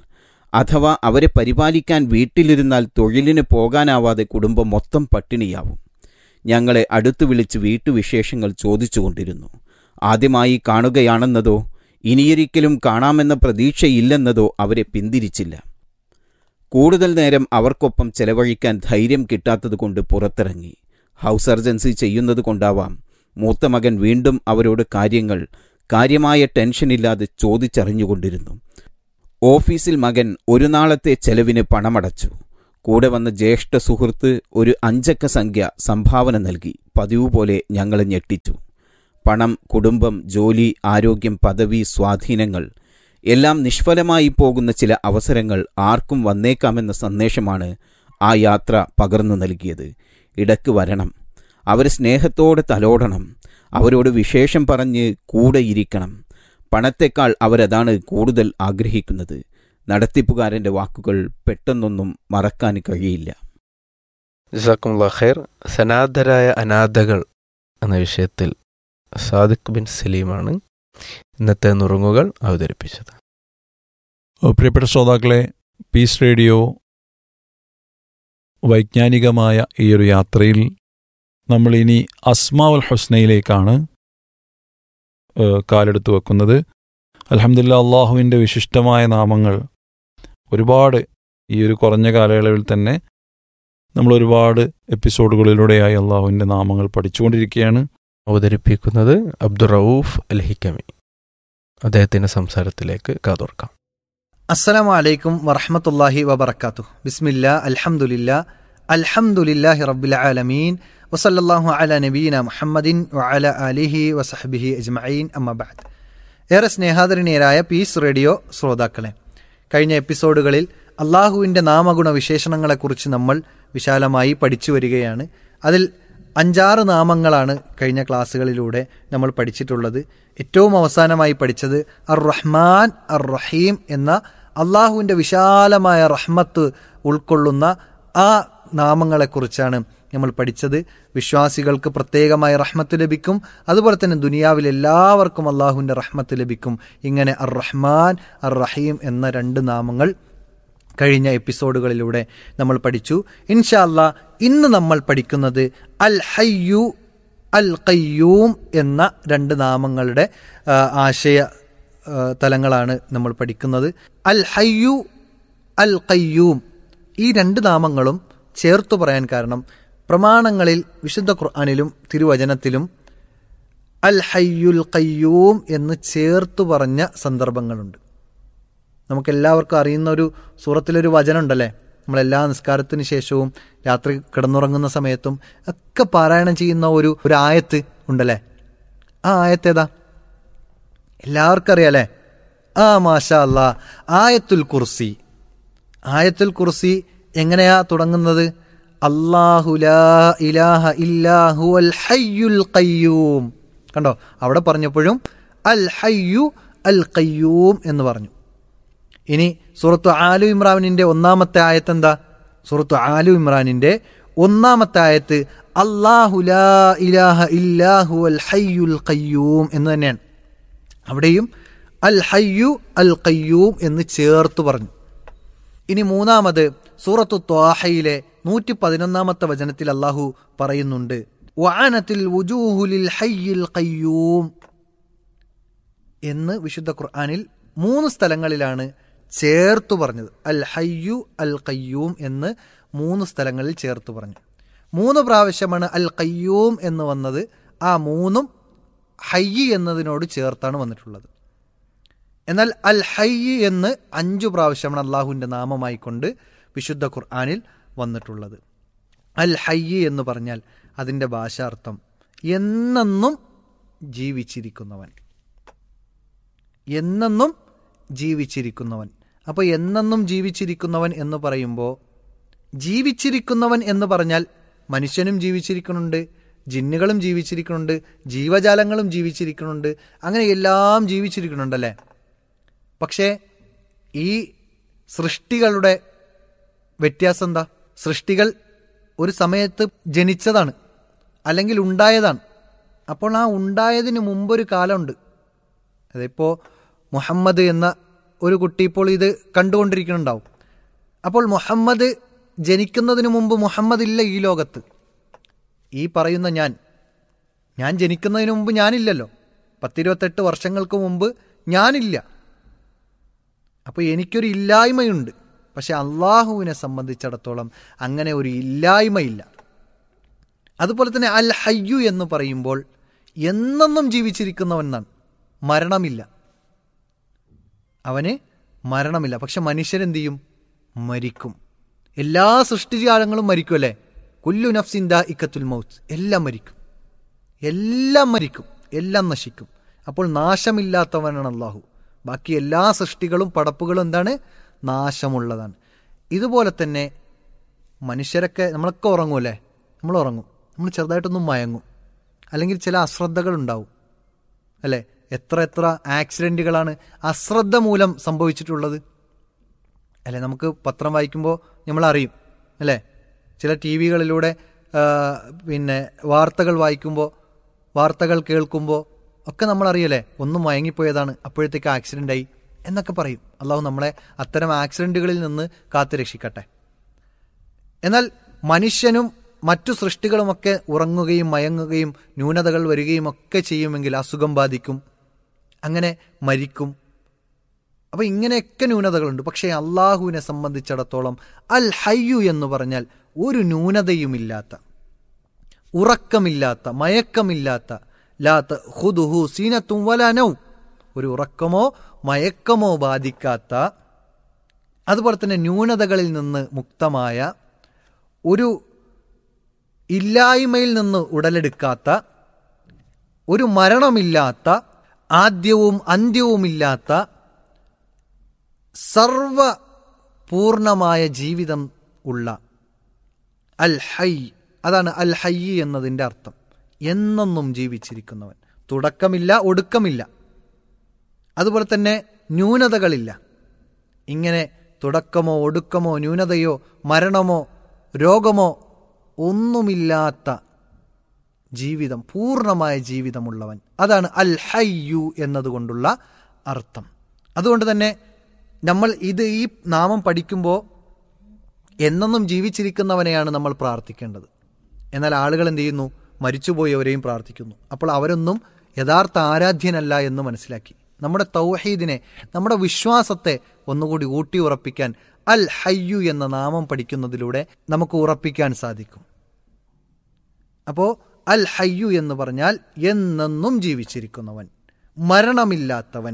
അഥവാ അവരെ പരിപാലിക്കാൻ വീട്ടിലിരുന്നാൽ തൊഴിലിന് പോകാനാവാതെ കുടുംബം മൊത്തം പട്ടിണിയാവും ഞങ്ങളെ അടുത്തു വിളിച്ച് വീട്ടുവിശേഷങ്ങൾ ചോദിച്ചുകൊണ്ടിരുന്നു ആദ്യമായി കാണുകയാണെന്നതോ ഇനിയൊരിക്കലും കാണാമെന്ന പ്രതീക്ഷയില്ലെന്നതോ അവരെ പിന്തിരിച്ചില്ല കൂടുതൽ നേരം അവർക്കൊപ്പം ചെലവഴിക്കാൻ ധൈര്യം കിട്ടാത്തതുകൊണ്ട് പുറത്തിറങ്ങി ഹൗസ് സർജൻസി ചെയ്യുന്നത് കൊണ്ടാവാം മൂത്ത മകൻ വീണ്ടും അവരോട് കാര്യങ്ങൾ കാര്യമായ ടെൻഷനില്ലാതെ ചോദിച്ചറിഞ്ഞുകൊണ്ടിരുന്നു ഓഫീസിൽ മകൻ ഒരു നാളത്തെ ചെലവിന് പണമടച്ചു കൂടെ വന്ന ജ്യേഷ്ഠ സുഹൃത്ത് ഒരു അഞ്ചക്ക സംഖ്യ സംഭാവന നൽകി പതിവ് പോലെ ഞങ്ങളെ ഞെട്ടിച്ചു പണം കുടുംബം ജോലി ആരോഗ്യം പദവി സ്വാധീനങ്ങൾ എല്ലാം നിഷ്ഫലമായി പോകുന്ന ചില അവസരങ്ങൾ ആർക്കും വന്നേക്കാമെന്ന സന്ദേശമാണ് ആ യാത്ര പകർന്നു നൽകിയത് ഇടക്ക് വരണം അവരെ സ്നേഹത്തോടെ തലോടണം അവരോട് വിശേഷം പറഞ്ഞ് കൂടെ ഇരിക്കണം പണത്തെക്കാൾ അവരതാണ് കൂടുതൽ ആഗ്രഹിക്കുന്നത് നടത്തിപ്പുകാരൻ്റെ വാക്കുകൾ പെട്ടെന്നൊന്നും മറക്കാൻ കഴിയില്ല ജസാക്കുമുള്ള ഖൈർ സനാതരായ അനാഥകൾ എന്ന വിഷയത്തിൽ സാദിഖ് ബിൻ സലീമാണ് ഇന്നത്തെ നുറുങ്ങുകൾ അവതരിപ്പിച്ചത് പ്രിയപ്പെട്ട ശ്രോതാക്കളെ പീസ് റേഡിയോ വൈജ്ഞാനികമായ ഈ ഒരു യാത്രയിൽ നമ്മൾ ഇനി അസ്മാവുൽ ഹുസ്നയിലേക്കാണ് ഏഹ്, കാലെടുത്ത് വെക്കുന്നത് അലഹമില്ല അള്ളാഹുവിൻ്റെ വിശിഷ്ടമായ നാമങ്ങൾ ഒരുപാട് ഈ ഒരു കുറഞ്ഞ കാലയളവിൽ തന്നെ നമ്മൾ ഒരുപാട് എപ്പിസോഡുകളിലൂടെയായി അള്ളാഹുവിൻ്റെ നാമങ്ങൾ പഠിച്ചുകൊണ്ടിരിക്കുകയാണ് അവതരിപ്പിക്കുന്നത് അബ്ദുറൌഫ് അൽ ഹിക്കമി അദ്ദേഹത്തിന്റെ സംസാരത്തിലേക്ക് കാതോർക്കാം അസ്സലാമു അലൈക്കും വറഹമത്തല്ലാഹി വബർക്കാത്തു ബിസ്മില്ല അൽഹംദുലില്ല അൽഹംദുലില്ലാഹി റബ്ബിൽ ആലമീൻ വസല്ലല്ലാഹു അല നബീന മുഹമ്മദിൻ വഅല ആലിഹി വസഹബിഹി അജ്മഈൻ അമ്മബാദ് ഏറെ സ്നേഹാദരണീയരായ പീസ് റേഡിയോ ശ്രോതാക്കളെ കഴിഞ്ഞ എപ്പിസോഡുകളിൽ അള്ളാഹുവിൻ്റെ നാമഗുണ വിശേഷണങ്ങളെക്കുറിച്ച് നമ്മൾ വിശാലമായി പഠിച്ചു വരികയാണ് അതിൽ അഞ്ചാറ് നാമങ്ങളാണ് കഴിഞ്ഞ ക്ലാസ്സുകളിലൂടെ നമ്മൾ പഠിച്ചിട്ടുള്ളത് ഏറ്റവും അവസാനമായി പഠിച്ചത് അർ റഹ്മാൻ അർ റഹീം എന്ന അള്ളാഹുവിൻ്റെ വിശാലമായ റഹ്മത്ത് ഉൾക്കൊള്ളുന്ന ആ നാമങ്ങളെക്കുറിച്ചാണ് നമ്മൾ പഠിച്ചത് വിശ്വാസികൾക്ക് പ്രത്യേകമായ റഹ്മത്ത് ലഭിക്കും അതുപോലെ തന്നെ ദുനിയാവിൽ എല്ലാവർക്കും അള്ളാഹുവിൻ്റെ റഹ്മത്ത് ലഭിക്കും ഇങ്ങനെ അർ റഹ്മാൻ അർ റഹീം എന്ന രണ്ട് നാമങ്ങൾ കഴിഞ്ഞ എപ്പിസോഡുകളിലൂടെ നമ്മൾ പഠിച്ചു ഇൻഷാ അല്ലാ ഇന്ന് നമ്മൾ പഠിക്കുന്നത് അൽ ഹയ്യു അൽ ഖയ്യൂം എന്ന രണ്ട് നാമങ്ങളുടെ ആ, ആശയ ആ, തലങ്ങളാണ് നമ്മൾ പഠിക്കുന്നത് അൽ ഹയ്യു അൽ ഖയ്യൂം ഈ രണ്ട് നാമങ്ങളും ചേർത്തു പറയാൻ കാരണം പ്രമാണങ്ങളിൽ വിശുദ്ധ ഖുർആാനിലും തിരുവചനത്തിലും അൽ ഹയ്യുൽ ഖയ്യൂം എന്ന് ചേർത്തു പറഞ്ഞ സന്ദർഭങ്ങളുണ്ട് നമുക്കെല്ലാവർക്കും അറിയുന്ന ഒരു സൂറത്തിലൊരു വചനം ഉണ്ടല്ലേ നമ്മളെല്ലാ നിസ്കാരത്തിന് ശേഷവും രാത്രി കിടന്നുറങ്ങുന്ന സമയത്തും ഒക്കെ പാരായണം ചെയ്യുന്ന ഒരു ഒരു ആയത്ത് ഉണ്ടല്ലേ ആ ആയത്ത് ഏതാ എല്ലാവർക്കും അറിയാലേ ആ മാഷാ അല്ലാ ആയത്തുൽ കുർസി ആയത്തുൽ കുർസി എങ്ങനെയാ തുടങ്ങുന്നത് അല്ലാഹു ലാ ഇലാഹ ഇല്ലാഹു അൽ ഹയ്യുൽ ഖയ്യൂം കണ്ടോ അവിടെ പറഞ്ഞപ്പോഴും അൽ ഹയ്യു അൽ ഖയ്യൂം എന്ന് പറഞ്ഞു ഇനി സൂറത്തു ആലു ഇമ്രാനിന്റെ ഒന്നാമത്തെ ആയത്ത് എന്താ സൂറത്തു ആലു ഇമ്രാനിന്റെ ഒന്നാമത്തെ ആയത്ത് അല്ലാഹു ലാ ഇലാഹ ഇല്ലാഹു അൽ ഹയ്യുൽ ഖയ്യൂം എന്ന് തന്നെയാണ് അവിടെയും അൽ ഹയ്യു അൽ ഖയ്യൂം എന്ന് ചേർത്ത് പറഞ്ഞു ഇനി മൂന്നാമത് സൂറത്തു ത്വാഹയിലെ നൂറ്റി പതിനൊന്നാമത്തെ വചനത്തിൽ അള്ളാഹു പറയുന്നുണ്ട് വഅനത്തിൽ വുജൂഹുലിൽ ഹയ്യിൽ ഖയ്യൂം എന്ന് വിശുദ്ധ ഖുർആനിൽ മൂന്ന് സ്ഥലങ്ങളിലാണ് ചേർത്തു പറഞ്ഞത് അൽ ഹയ്യു അൽ ഖയ്യൂം എന്ന് മൂന്ന് സ്ഥലങ്ങളിൽ ചേർത്ത് പറഞ്ഞു മൂന്ന് പ്രാവശ്യമാണ് അൽ ഖയ്യൂം എന്ന് വന്നത് ആ മൂന്നും ഹയ്യ് എന്നതിനോട് ചേർത്താണ് വന്നിട്ടുള്ളത് എന്നാൽ അൽ ഹയ്യ് എന്ന് അഞ്ചു പ്രാവശ്യമാണ് അള്ളാഹുവിൻ്റെ നാമമായിക്കൊണ്ട് വിശുദ്ധ ഖുർആാനിൽ വന്നിട്ടുള്ളത് അൽ ഹയ്യ് എന്ന് പറഞ്ഞാൽ അതിൻ്റെ ഭാഷാർത്ഥം എന്നെന്നും ജീവിച്ചിരിക്കുന്നവൻ എന്നെന്നും ജീവിച്ചിരിക്കുന്നവൻ അപ്പോൾ എന്നെന്നും ജീവിച്ചിരിക്കുന്നവൻ എന്ന് പറയുമ്പോൾ ജീവിച്ചിരിക്കുന്നവൻ എന്ന് പറഞ്ഞാൽ മനുഷ്യനും ജീവിച്ചിരിക്കുന്നുണ്ട് ജിന്നുകളും ജീവിച്ചിരിക്കുന്നുണ്ട് ജീവജാലങ്ങളും ജീവിച്ചിരിക്കുന്നുണ്ട് അങ്ങനെ എല്ലാം ജീവിച്ചിരിക്കുന്നുണ്ടല്ലേ പക്ഷേ ഈ സൃഷ്ടികളുടെ വ്യത്യാസം എന്താ സൃഷ്ടികൾ ഒരു സമയത്ത് ജനിച്ചതാണ് അല്ലെങ്കിൽ ഉണ്ടായതാണ് അപ്പോൾ ആ ഉണ്ടായതിന് മുമ്പൊരു കാലമുണ്ട് അതിപ്പോൾ മുഹമ്മദ് എന്ന ഒരു കുട്ടി ഇപ്പോൾ ഇത് കണ്ടുകൊണ്ടിരിക്കുന്നുണ്ടാവും അപ്പോൾ മുഹമ്മദ് ജനിക്കുന്നതിന് മുമ്പ് മുഹമ്മദ് ഇല്ല ഈ ലോകത്ത് ഈ പറയുന്ന ഞാൻ ഞാൻ ജനിക്കുന്നതിന് മുമ്പ് ഞാനില്ലല്ലോ പത്തിരുപത്തെട്ട് വർഷങ്ങൾക്ക് മുമ്പ് ഞാനില്ല അപ്പോൾ എനിക്കൊരു ഇല്ലായ്മയുണ്ട് പക്ഷെ അള്ളാഹുവിനെ സംബന്ധിച്ചിടത്തോളം അങ്ങനെ ഒരു ഇല്ലായ്മയില്ല അതുപോലെ തന്നെ അൽ ഹയ്യു എന്ന് പറയുമ്പോൾ എന്നെന്നും ജീവിച്ചിരിക്കുന്നവനാണ് മരണമില്ല അവന് മരണമില്ല പക്ഷെ മനുഷ്യരെന്ത് ചെയ്യും മരിക്കും എല്ലാ സൃഷ്ടിജാലങ്ങളും മരിക്കും അല്ലേ കുല്ലു നഫ്സിന്ദ ഇക്കത്തുൽ മൗത്ത് എല്ലാം മരിക്കും എല്ലാം മരിക്കും എല്ലാം നശിക്കും അപ്പോൾ നാശമില്ലാത്തവനാണ് അള്ളാഹു ബാക്കി എല്ലാ സൃഷ്ടികളും പടപ്പുകളും എന്താണ് നാശമുള്ളതാണ് ഇതുപോലെ തന്നെ മനുഷ്യരൊക്കെ നമ്മളൊക്കെ ഉറങ്ങുമല്ലേ നമ്മൾ ഉറങ്ങും നമ്മൾ ചെറുതായിട്ടൊന്നും മയങ്ങും അല്ലെങ്കിൽ ചില അശ്രദ്ധകൾ ഉണ്ടാവും അല്ലേ എത്ര എത്ര ആക്സിഡൻറ്റുകളാണ് അശ്രദ്ധ മൂലം സംഭവിച്ചിട്ടുള്ളത് അല്ലേ നമുക്ക് പത്രം വായിക്കുമ്പോൾ നമ്മൾ അറിയും അല്ലേ ചില ടി വികളിലൂടെ പിന്നെ വാർത്തകൾ വായിക്കുമ്പോൾ വാർത്തകൾ കേൾക്കുമ്പോൾ ഒക്കെ നമ്മൾ അറിയല്ലേ ഒന്നും മയങ്ങിപ്പോയതാണ് അപ്പോഴത്തേക്ക് ആക്സിഡൻ്റ് ആയി എന്നൊക്കെ പറയും അള്ളാഹു നമ്മളെ അത്തരം ആക്സിഡൻറ്റുകളിൽ നിന്ന് കാത്തു രക്ഷിക്കട്ടെ എന്നാൽ മനുഷ്യനും മറ്റു സൃഷ്ടികളുമൊക്കെ ഉറങ്ങുകയും മയങ്ങുകയും ന്യൂനതകൾ വരികയും ഒക്കെ ചെയ്യുമെങ്കിൽ അസുഖം ബാധിക്കും അങ്ങനെ മരിക്കും അപ്പോൾ ഇങ്ങനെയൊക്കെ ന്യൂനതകളുണ്ട് പക്ഷേ അള്ളാഹുവിനെ സംബന്ധിച്ചിടത്തോളം അൽ ഹയ്യു എന്ന് പറഞ്ഞാൽ ഒരു ന്യൂനതയുമില്ലാത്ത ഉറക്കമില്ലാത്ത മയക്കമില്ലാത്ത ലാത്ത ഹുദുഹു സീനത്തും വലാനൗ ഒരു ഉറക്കമോ മയക്കമോ ബാധിക്കാത്ത അതുപോലെ തന്നെ ന്യൂനതകളിൽ നിന്ന് മുക്തമായ ഒരു ഇല്ലായ്മയിൽ നിന്ന് ഉടലെടുക്കാത്ത ഒരു മരണമില്ലാത്ത ആദ്യവും അന്ത്യവുമില്ലാത്ത സർവ പൂർണമായ ജീവിതം ഉള്ള അൽ ഹൈ അതാണ് അൽ ഹൈ എന്നതിൻ്റെ അർത്ഥം എന്നെന്നും ജീവിച്ചിരിക്കുന്നവൻ തുടക്കമില്ല ഒടുക്കമില്ല അതുപോലെ തന്നെ ന്യൂനതകളില്ല ഇങ്ങനെ തുടക്കമോ ഒടുക്കമോ ന്യൂനതയോ മരണമോ രോഗമോ ഒന്നുമില്ലാത്ത ജീവിതം പൂർണ്ണമായ ജീവിതമുള്ളവൻ അതാണ് അൽ ഹയ്യു എന്നതുകൊണ്ടുള്ള അർത്ഥം അതുകൊണ്ട് തന്നെ നമ്മൾ ഇത് ഈ നാമം പഠിക്കുമ്പോൾ എന്നെന്നും ജീവിച്ചിരിക്കുന്നവനെയാണ് നമ്മൾ പ്രാർത്ഥിക്കേണ്ടത് എന്നാൽ ആളുകൾ എന്ത് ചെയ്യുന്നു മരിച്ചുപോയവരെയും പ്രാർത്ഥിക്കുന്നു അപ്പോൾ അവരൊന്നും യഥാർത്ഥ ആരാധ്യനല്ല എന്ന് മനസ്സിലാക്കി നമ്മുടെ തൗഹീദിനെ നമ്മുടെ വിശ്വാസത്തെ ഒന്നുകൂടി ഊട്ടി ഉറപ്പിക്കാൻ അൽ ഹയ്യു എന്ന നാമം പഠിക്കുന്നതിലൂടെ നമുക്ക് ഉറപ്പിക്കാൻ സാധിക്കും അപ്പോൾ അൽ ഹയ്യു എന്ന് പറഞ്ഞാൽ എന്നെന്നും ജീവിച്ചിരിക്കുന്നവൻ മരണമില്ലാത്തവൻ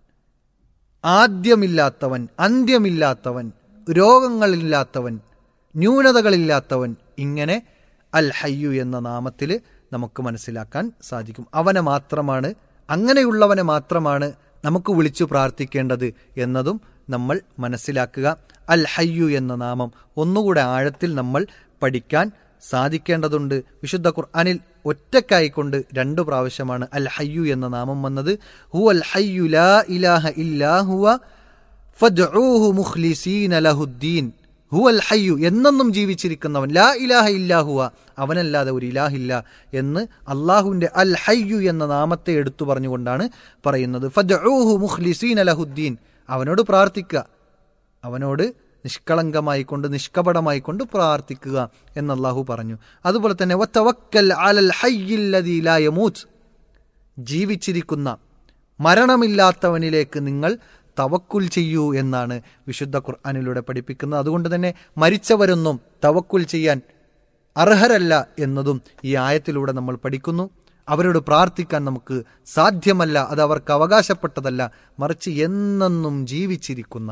ആദ്യമില്ലാത്തവൻ അന്ത്യമില്ലാത്തവൻ രോഗങ്ങളില്ലാത്തവൻ ന്യൂനതകളില്ലാത്തവൻ ഇങ്ങനെ അൽ ഹയ്യു എന്ന നാമത്തിൽ നമുക്ക് മനസ്സിലാക്കാൻ സാധിക്കും അവനെ മാത്രമാണ് അങ്ങനെയുള്ളവനെ മാത്രമാണ് നമുക്ക് വിളിച്ചു പ്രാർത്ഥിക്കേണ്ടത് എന്നതും നമ്മൾ മനസ്സിലാക്കുക അൽ ഹയ്യു എന്ന നാമം ഒന്നുകൂടെ ആഴത്തിൽ നമ്മൾ പഠിക്കാൻ സാധിക്കേണ്ടതുണ്ട് വിശുദ്ധ ഖുർആനിൽ ഒറ്റക്കായിക്കൊണ്ട് രണ്ടു പ്രാവശ്യമാണ് അൽ ഹയ്യു എന്ന നാമം വന്നത് ഹു അൽ ഹയ്യു ലാ ഇലാഹ ഇല്ലാ ഹുവ ഫദ്ഊഹു മുഖ്ലിസീന ലഹുദ്ദീൻ ഹു അൽ ഹയ്യു എന്നെന്നും ജീവിച്ചിരിക്കുന്നവൻ ലാ ഇലാഹ ഇല്ലാഹുവ അവനല്ലാതെ ഒരു ഇലാഹില്ല എന്ന് അള്ളാഹുവിൻ്റെ അൽ ഹയ്യു എന്ന നാമത്തെ എടുത്തു പറഞ്ഞുകൊണ്ടാണ് പറയുന്നത് ഫദ്ഊഹു മുഖ്ലിസീന ലഹുദ്ദീൻ അവനോട് പ്രാർത്ഥിക്കുക അവനോട് നിഷ്കളങ്കമായി കൊണ്ട് നിഷ്കപടമായി കൊണ്ട് പ്രാർത്ഥിക്കുക എന്ന് അള്ളാഹു പറഞ്ഞു അതുപോലെ തന്നെ വത്തവക്കൽ അലൽ ഹയ്യില്ലദീ ലാ യമൂത്ത് ജീവിച്ചിരിക്കുന്ന മരണമില്ലാത്തവനിലേക്ക് നിങ്ങൾ തവക്കുൽ ചെയ്യൂ എന്നാണ് വിശുദ്ധ ഖുർആാനിലൂടെ പഠിപ്പിക്കുന്നത് അതുകൊണ്ട് തന്നെ മരിച്ചവരൊന്നും തവക്കുൽ ചെയ്യാൻ അർഹരല്ല എന്നതും ഈ ആയത്തിലൂടെ നമ്മൾ പഠിക്കുന്നു അവരോട് പ്രാർത്ഥിക്കാൻ നമുക്ക് സാധ്യമല്ല അത് അവർക്ക് അവകാശപ്പെട്ടതല്ല മറിച്ച് എന്നെന്നും ജീവിച്ചിരിക്കുന്ന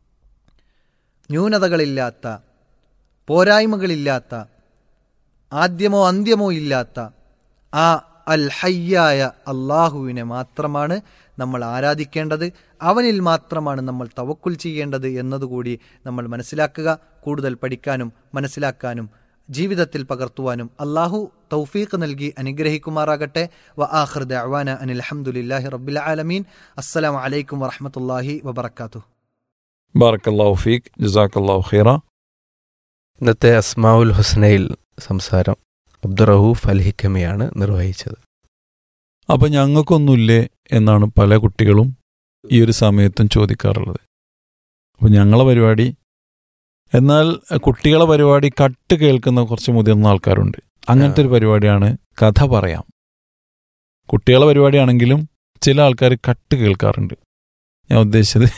ന്യൂനതകളില്ലാത്ത പോരായ്മകളില്ലാത്ത ആദ്യമോ അന്ത്യമോ ഇല്ലാത്ത ആ അൽ ഹയ്യായ അള്ളാഹുവിനെ മാത്രമാണ് നമ്മൾ ആരാധിക്കേണ്ടത് അവനിൽ മാത്രമാണ് നമ്മൾ തവക്കുൽ ചെയ്യേണ്ടത് എന്നതുകൂടി നമ്മൾ മനസ്സിലാക്കുക കൂടുതൽ പഠിക്കാനും മനസ്സിലാക്കാനും ജീവിതത്തിൽ പകർത്തുവാനും അള്ളാഹു തൗഫീഖ് നൽകി അനുഗ്രഹിക്കുമാറാകട്ടെ വ ആഖിർ ദഅവാന അനിൽ ഹംദുലില്ലാഹി റബ്ബിൽ ആലമീൻ അസ്സലാമു അലൈക്കും വറഹ്മത്തുള്ളാഹി വബറകാതുഹു ബാറക്കല്ലാഹു ഫീഖ് ജസാക്കല്ലാഹു ഖൈറ ഇന്നത്തെ അസ്മാവുൽ ഹുസ്നയിൽ സംസാരം അബ്ദുറഹൂഫ് അൽ ഹിക്കമയാണ് നിർവഹിച്ചത് അപ്പം ഞങ്ങൾക്കൊന്നുമില്ലേ എന്നാണ് പല കുട്ടികളും ഈ ഒരു സമയത്തും ചോദിക്കാറുള്ളത് അപ്പോൾ ഞങ്ങളെ പരിപാടി എന്നാൽ കുട്ടികളെ പരിപാടി കട്ട് കേൾക്കുന്ന കുറച്ച് മുതിർന്ന ആൾക്കാരുണ്ട് അങ്ങനത്തെ ഒരു പരിപാടിയാണ് കഥ പറയാം കുട്ടികളെ പരിപാടിയാണെങ്കിലും ചില ആൾക്കാർ കട്ട് കേൾക്കാറുണ്ട് ഞാൻ ഉദ്ദേശിച്ചത്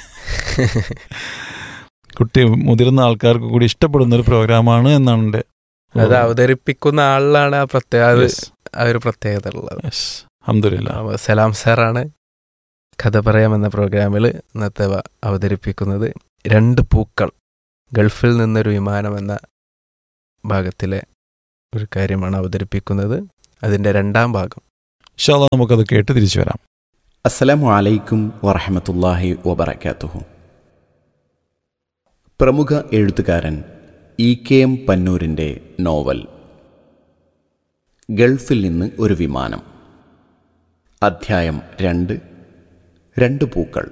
കുട്ടി മുതിർന്ന ആൾക്കാർക്ക് കൂടി ഇഷ്ടപ്പെടുന്ന ഒരു പ്രോഗ്രാമാണ് എന്നാണ് എൻ്റെ അത് അവതരിപ്പിക്കുന്ന ആളിലാണ് ആ പ്രത്യേക അത് Yes. ആ ഒരു പ്രത്യേകത ഉള്ളത് അൽഹംദുലില്ലാ. അപ്പൊ സലാം സാറാണ് കഥ പറയാം എന്ന പ്രോഗ്രാമിൽ ഇന്നത്തെ വ- അവതരിപ്പിക്കുന്നത് രണ്ട് പൂക്കൾ ഗൾഫിൽ നിന്നൊരു വിമാനം എന്ന ഭാഗത്തിലെ ഒരു കാര്യമാണ് അവതരിപ്പിക്കുന്നത് അതിന്റെ രണ്ടാം ഭാഗം ഇൻഷാ അല്ലാ നമുക്കത് കേട്ട് തിരിച്ചു വരാം അസ്സലാമു അലൈക്കും വറഹമത്തല്ലാഹി വബറക്കാത്തുഹു പ്രമുഖ എഴുത്തുകാരൻ ഇ കെ എം പന്നൂരിൻ്റെ നോവൽ ഗൾഫിൽ നിന്ന് ഒരു വിമാനം അധ്യായം രണ്ട് രണ്ട് പൂക്കൾ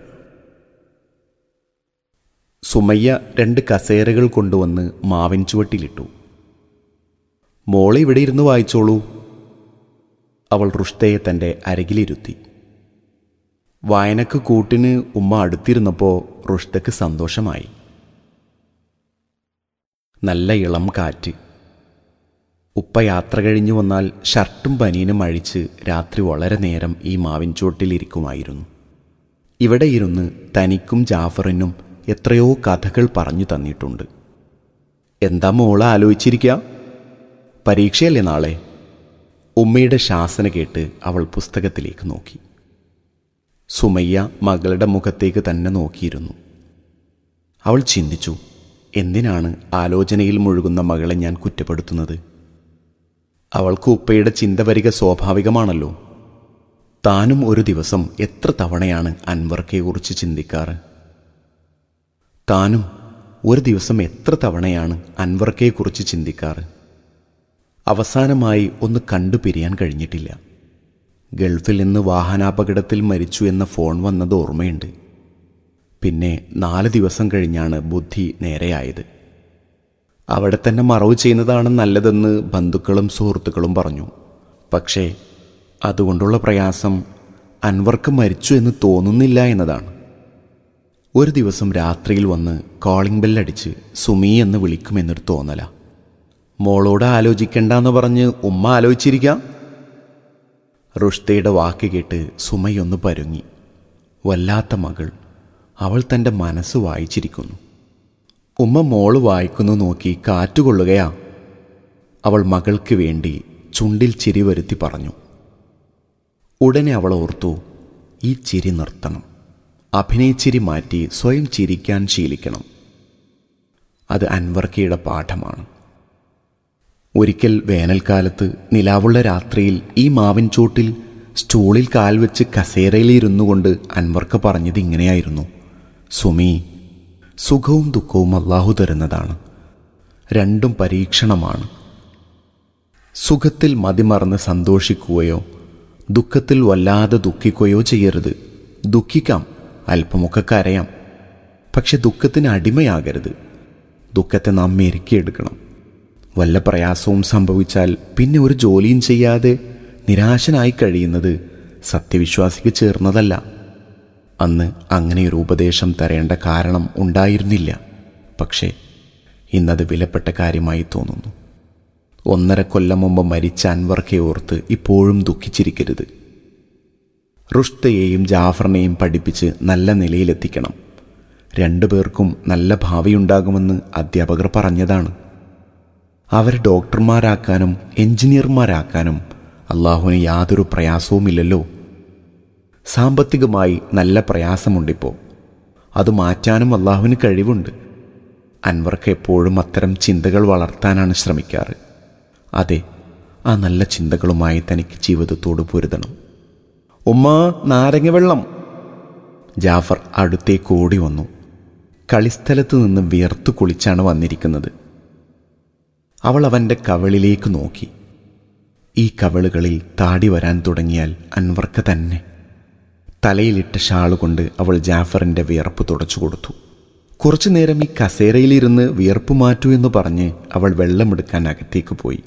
സുമയ്യ രണ്ട് കസേരകൾ കൊണ്ടുവന്ന് മാവിൻ ചുവട്ടിലിട്ടു മോളെ ഇവിടെ ഇരുന്ന് വായിച്ചോളൂ അവൾ റുഷ്തയെ തൻ്റെ അരകിലിരുത്തി വായനക്ക് കൂട്ടിന് ഉമ്മ അടുത്തിരുന്നപ്പോൾ റുഷ്തക്ക് സന്തോഷമായി നല്ല ഇളം കാറ്റ് ഉപ്പ യാത്ര കഴിഞ്ഞു വന്നാൽ ഷർട്ടും പനീനും അഴിച്ച് രാത്രി വളരെ നേരം ഈ മാവിൻ ചുവട്ടിലിരിക്കുമായിരുന്നു ഇവിടെ ഇരുന്ന് തനിക്കും ജാഫറിനും എത്രയോ കഥകൾ പറഞ്ഞു തന്നിട്ടുണ്ട് എന്താ മോള് ആലോചിച്ചിരിക്കുക പരീക്ഷയല്ലേ നാളെ ഉമ്മയുടെ ശാസന കേട്ട് അവൾ പുസ്തകത്തിലേക്ക് നോക്കി സുമയ്യ മകളുടെ മുഖത്തേക്ക് തന്നെ നോക്കിയിരുന്നു അവൾ ചിന്തിച്ചു എന്തിനാണ് ആലോചനയിൽ മുഴുകുന്ന മകളെ ഞാൻ കുറ്റപ്പെടുത്തുന്നത് അവൾക്ക് ഉപ്പയുടെ ചിന്ത വരിക സ്വാഭാവികമാണല്ലോ താനും ഒരു ദിവസം എത്ര തവണയാണ് അൻവർക്കെക്കുറിച്ച് ചിന്തിക്കാറ് താനും ഒരു ദിവസം എത്ര തവണയാണ് അൻവർക്കെക്കുറിച്ച് ചിന്തിക്കാറ് അവസാനമായി ഒന്ന് കണ്ടുപിരിയാൻ കഴിഞ്ഞിട്ടില്ല ഗൾഫിൽ നിന്ന് വാഹനാപകടത്തിൽ മരിച്ചു എന്ന ഫോൺ വന്നത് ഓർമ്മയുണ്ട് പിന്നെ നാല് ദിവസം കഴിഞ്ഞാണ് ബുദ്ധി നേരെയായത് അവിടെ തന്നെ മറവ് ചെയ്യുന്നതാണ് നല്ലതെന്ന് ബന്ധുക്കളും സുഹൃത്തുക്കളും പറഞ്ഞു പക്ഷേ അതുകൊണ്ടുള്ള പ്രയാസം അൻവർക്ക് മരിച്ചു എന്ന് തോന്നുന്നില്ല എന്നതാണ് ഒരു ദിവസം രാത്രിയിൽ വന്ന് കോളിംഗ് ബെല്ലടിച്ച് സുമി എന്ന് വിളിക്കുമെന്നൊരു തോന്നല മോളോട് ആലോചിക്കണ്ടെന്ന് പറഞ്ഞ് ഉമ്മ ആലോചിച്ചിരിക്കാം റുഷ്തയുടെ വാക്ക് കേട്ട് സുമയൊന്ന് പരുങ്ങി വല്ലാത്ത മകൾ അവൾ തൻ്റെ മനസ്സ് വായിച്ചിരിക്കുന്നു ഉമ്മ മോള് വായിക്കുന്നു നോക്കി കാറ്റുകൊള്ളുകയാ അവൾ മകൾക്ക് വേണ്ടി ചുണ്ടിൽ ചിരി വരുത്തി പറഞ്ഞു ഉടനെ അവൾ ഓർത്തു ഈ ചിരി നിർത്തണം അഭിനയിച്ചിരി മാറ്റി സ്വയം ചിരിക്കാൻ ശീലിക്കണം അത് അൻവർക്കയുടെ പാഠമാണ് ഒരിക്കൽ വേനൽക്കാലത്ത് നിലാവുള്ള രാത്രിയിൽ ഈ മാവിൻ ചോട്ടിൽ സ്റ്റൂളിൽ കാൽ വെച്ച് കസേരയിലിരുന്നു കൊണ്ട് അൻവർക്ക പറഞ്ഞത് ഇങ്ങനെയായിരുന്നു സുമി സുഖവും ദുഃഖവും അള്ളാഹു തരുന്നതാണ് രണ്ടും പരീക്ഷണമാണ് സുഖത്തിൽ മതിമറന്ന് സന്തോഷിക്കുകയോ ദുഃഖത്തിൽ വല്ലാതെ ദുഃഖിക്കുകയോ ചെയ്യരുത് ദുഃഖിക്കാം അല്പമൊക്കെ കരയാം പക്ഷെ ദുഃഖത്തിന് അടിമയാകരുത് ദുഃഖത്തെ നാം മെരുക്കിയെടുക്കണം വല്ല പ്രയാസവും സംഭവിച്ചാൽ പിന്നെ ഒരു ജോലിയും ചെയ്യാതെ നിരാശനായി കഴിയുന്നത് സത്യവിശ്വാസിക്ക് ചേർന്നതല്ല അന്ന് അങ്ങനെയൊരു ഉപദേശം തരേണ്ട കാരണം ഉണ്ടായിരുന്നില്ല പക്ഷേ ഇന്നത് വിലപ്പെട്ട കാര്യമായി തോന്നുന്നു ഒന്നര കൊല്ലം മുമ്പ് മരിച്ച അൻവർക്കെ ഓർത്ത് ഇപ്പോഴും ദുഃഖിച്ചിരിക്കരുത് റുഷ്തയെയും ജാഫറിനെയും പഠിപ്പിച്ച് നല്ല നിലയിലെത്തിക്കണം രണ്ടുപേർക്കും നല്ല ഭാവിയുണ്ടാകുമെന്ന് അധ്യാപകർ പറഞ്ഞതാണ് അവരെ ഡോക്ടർമാരാക്കാനും എഞ്ചിനീയർമാരാക്കാനും അള്ളാഹുവിന് യാതൊരു പ്രയാസവുമില്ലല്ലോ സാമ്പത്തികമായി നല്ല പ്രയാസമുണ്ടിപ്പോൾ അത് മാറ്റാനും അള്ളാഹുവിന് കഴിവുണ്ട് അൻവർക്ക് എപ്പോഴും അത്തരം ചിന്തകൾ വളർത്താനാണ് ശ്രമിക്കാറ് അതെ ആ നല്ല ചിന്തകളുമായി തനിക്ക് ജീവിതത്തോട് പൊരുതണം ഉമ്മ നാരങ്ങ വെള്ളം ജാഫർ അടുത്തേക്ക് ഓടി വന്നു കളിസ്ഥലത്ത് നിന്ന് വിയർത്തു കുളിച്ചാണ് വന്നിരിക്കുന്നത് അവൾ അവൻ്റെ കവളിലേക്ക് നോക്കി ഈ കവളുകളിൽ താടി വരാൻ തുടങ്ങിയാൽ അൻവർക്ക് തന്നെ തലയിലിട്ട ഷാളുകൊണ്ട് അവൾ ജാഫറിൻ്റെ വിയർപ്പ് തുടച്ചു കൊടുത്തു കുറച്ചു നേരം ഈ കസേരയിലിരുന്ന് വിയർപ്പ് മാറ്റൂ എന്ന് പറഞ്ഞ് അവൾ വെള്ളമെടുക്കാൻ അകത്തേക്ക് പോയി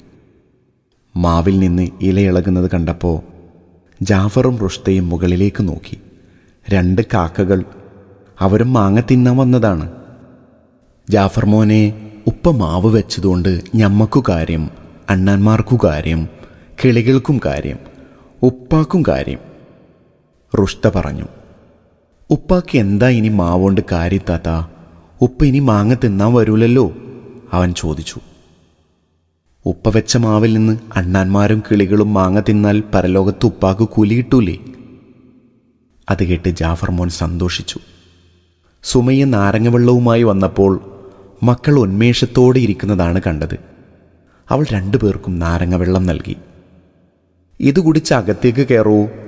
മാവിൽ നിന്ന് ഇലയിളകുന്നത് കണ്ടപ്പോൾ ജാഫറും റുഷ്തയും മുകളിലേക്ക് നോക്കി രണ്ട് കാക്കകൾ അവരും മാങ്ങ തിന്നാൻ വന്നതാണ് ജാഫർ മോനെ ഉപ്പ മാവ് വെച്ചതുകൊണ്ട് ഞമ്മക്കു കാര്യം അണ്ണന്മാർക്കു കാര്യം കിളികൾക്കും കാര്യം ഉപ്പാക്കും കാര്യം റുഷ്ത പറഞ്ഞു ഉപ്പാക്ക് എന്താ ഇനി മാവുകൊണ്ട് കാര്യത്താത്ത ഉപ്പ ഇനി മാങ്ങ തിന്നാൻ വരൂലല്ലോ അവൻ ചോദിച്ചു ഉപ്പ വെച്ച മാവിൽ നിന്ന് അണ്ണാന്മാരും കിളികളും മാങ്ങ തിന്നാൽ പരലോകത്ത് ഉപ്പാക്ക് കൂലി കിട്ടൂലേ അത് കേട്ട് ജാഫർ മോൻ സന്തോഷിച്ചു സുമയ്യ നാരങ്ങവെള്ളവുമായി വന്നപ്പോൾ മക്കൾ ഉന്മേഷത്തോടെ ഇരിക്കുന്നതാണ് കണ്ടത് അവൾ രണ്ടുപേർക്കും നാരങ്ങവെള്ളം നൽകി ഇത് കുടിച്ച് അകത്തേക്ക് കയറൂ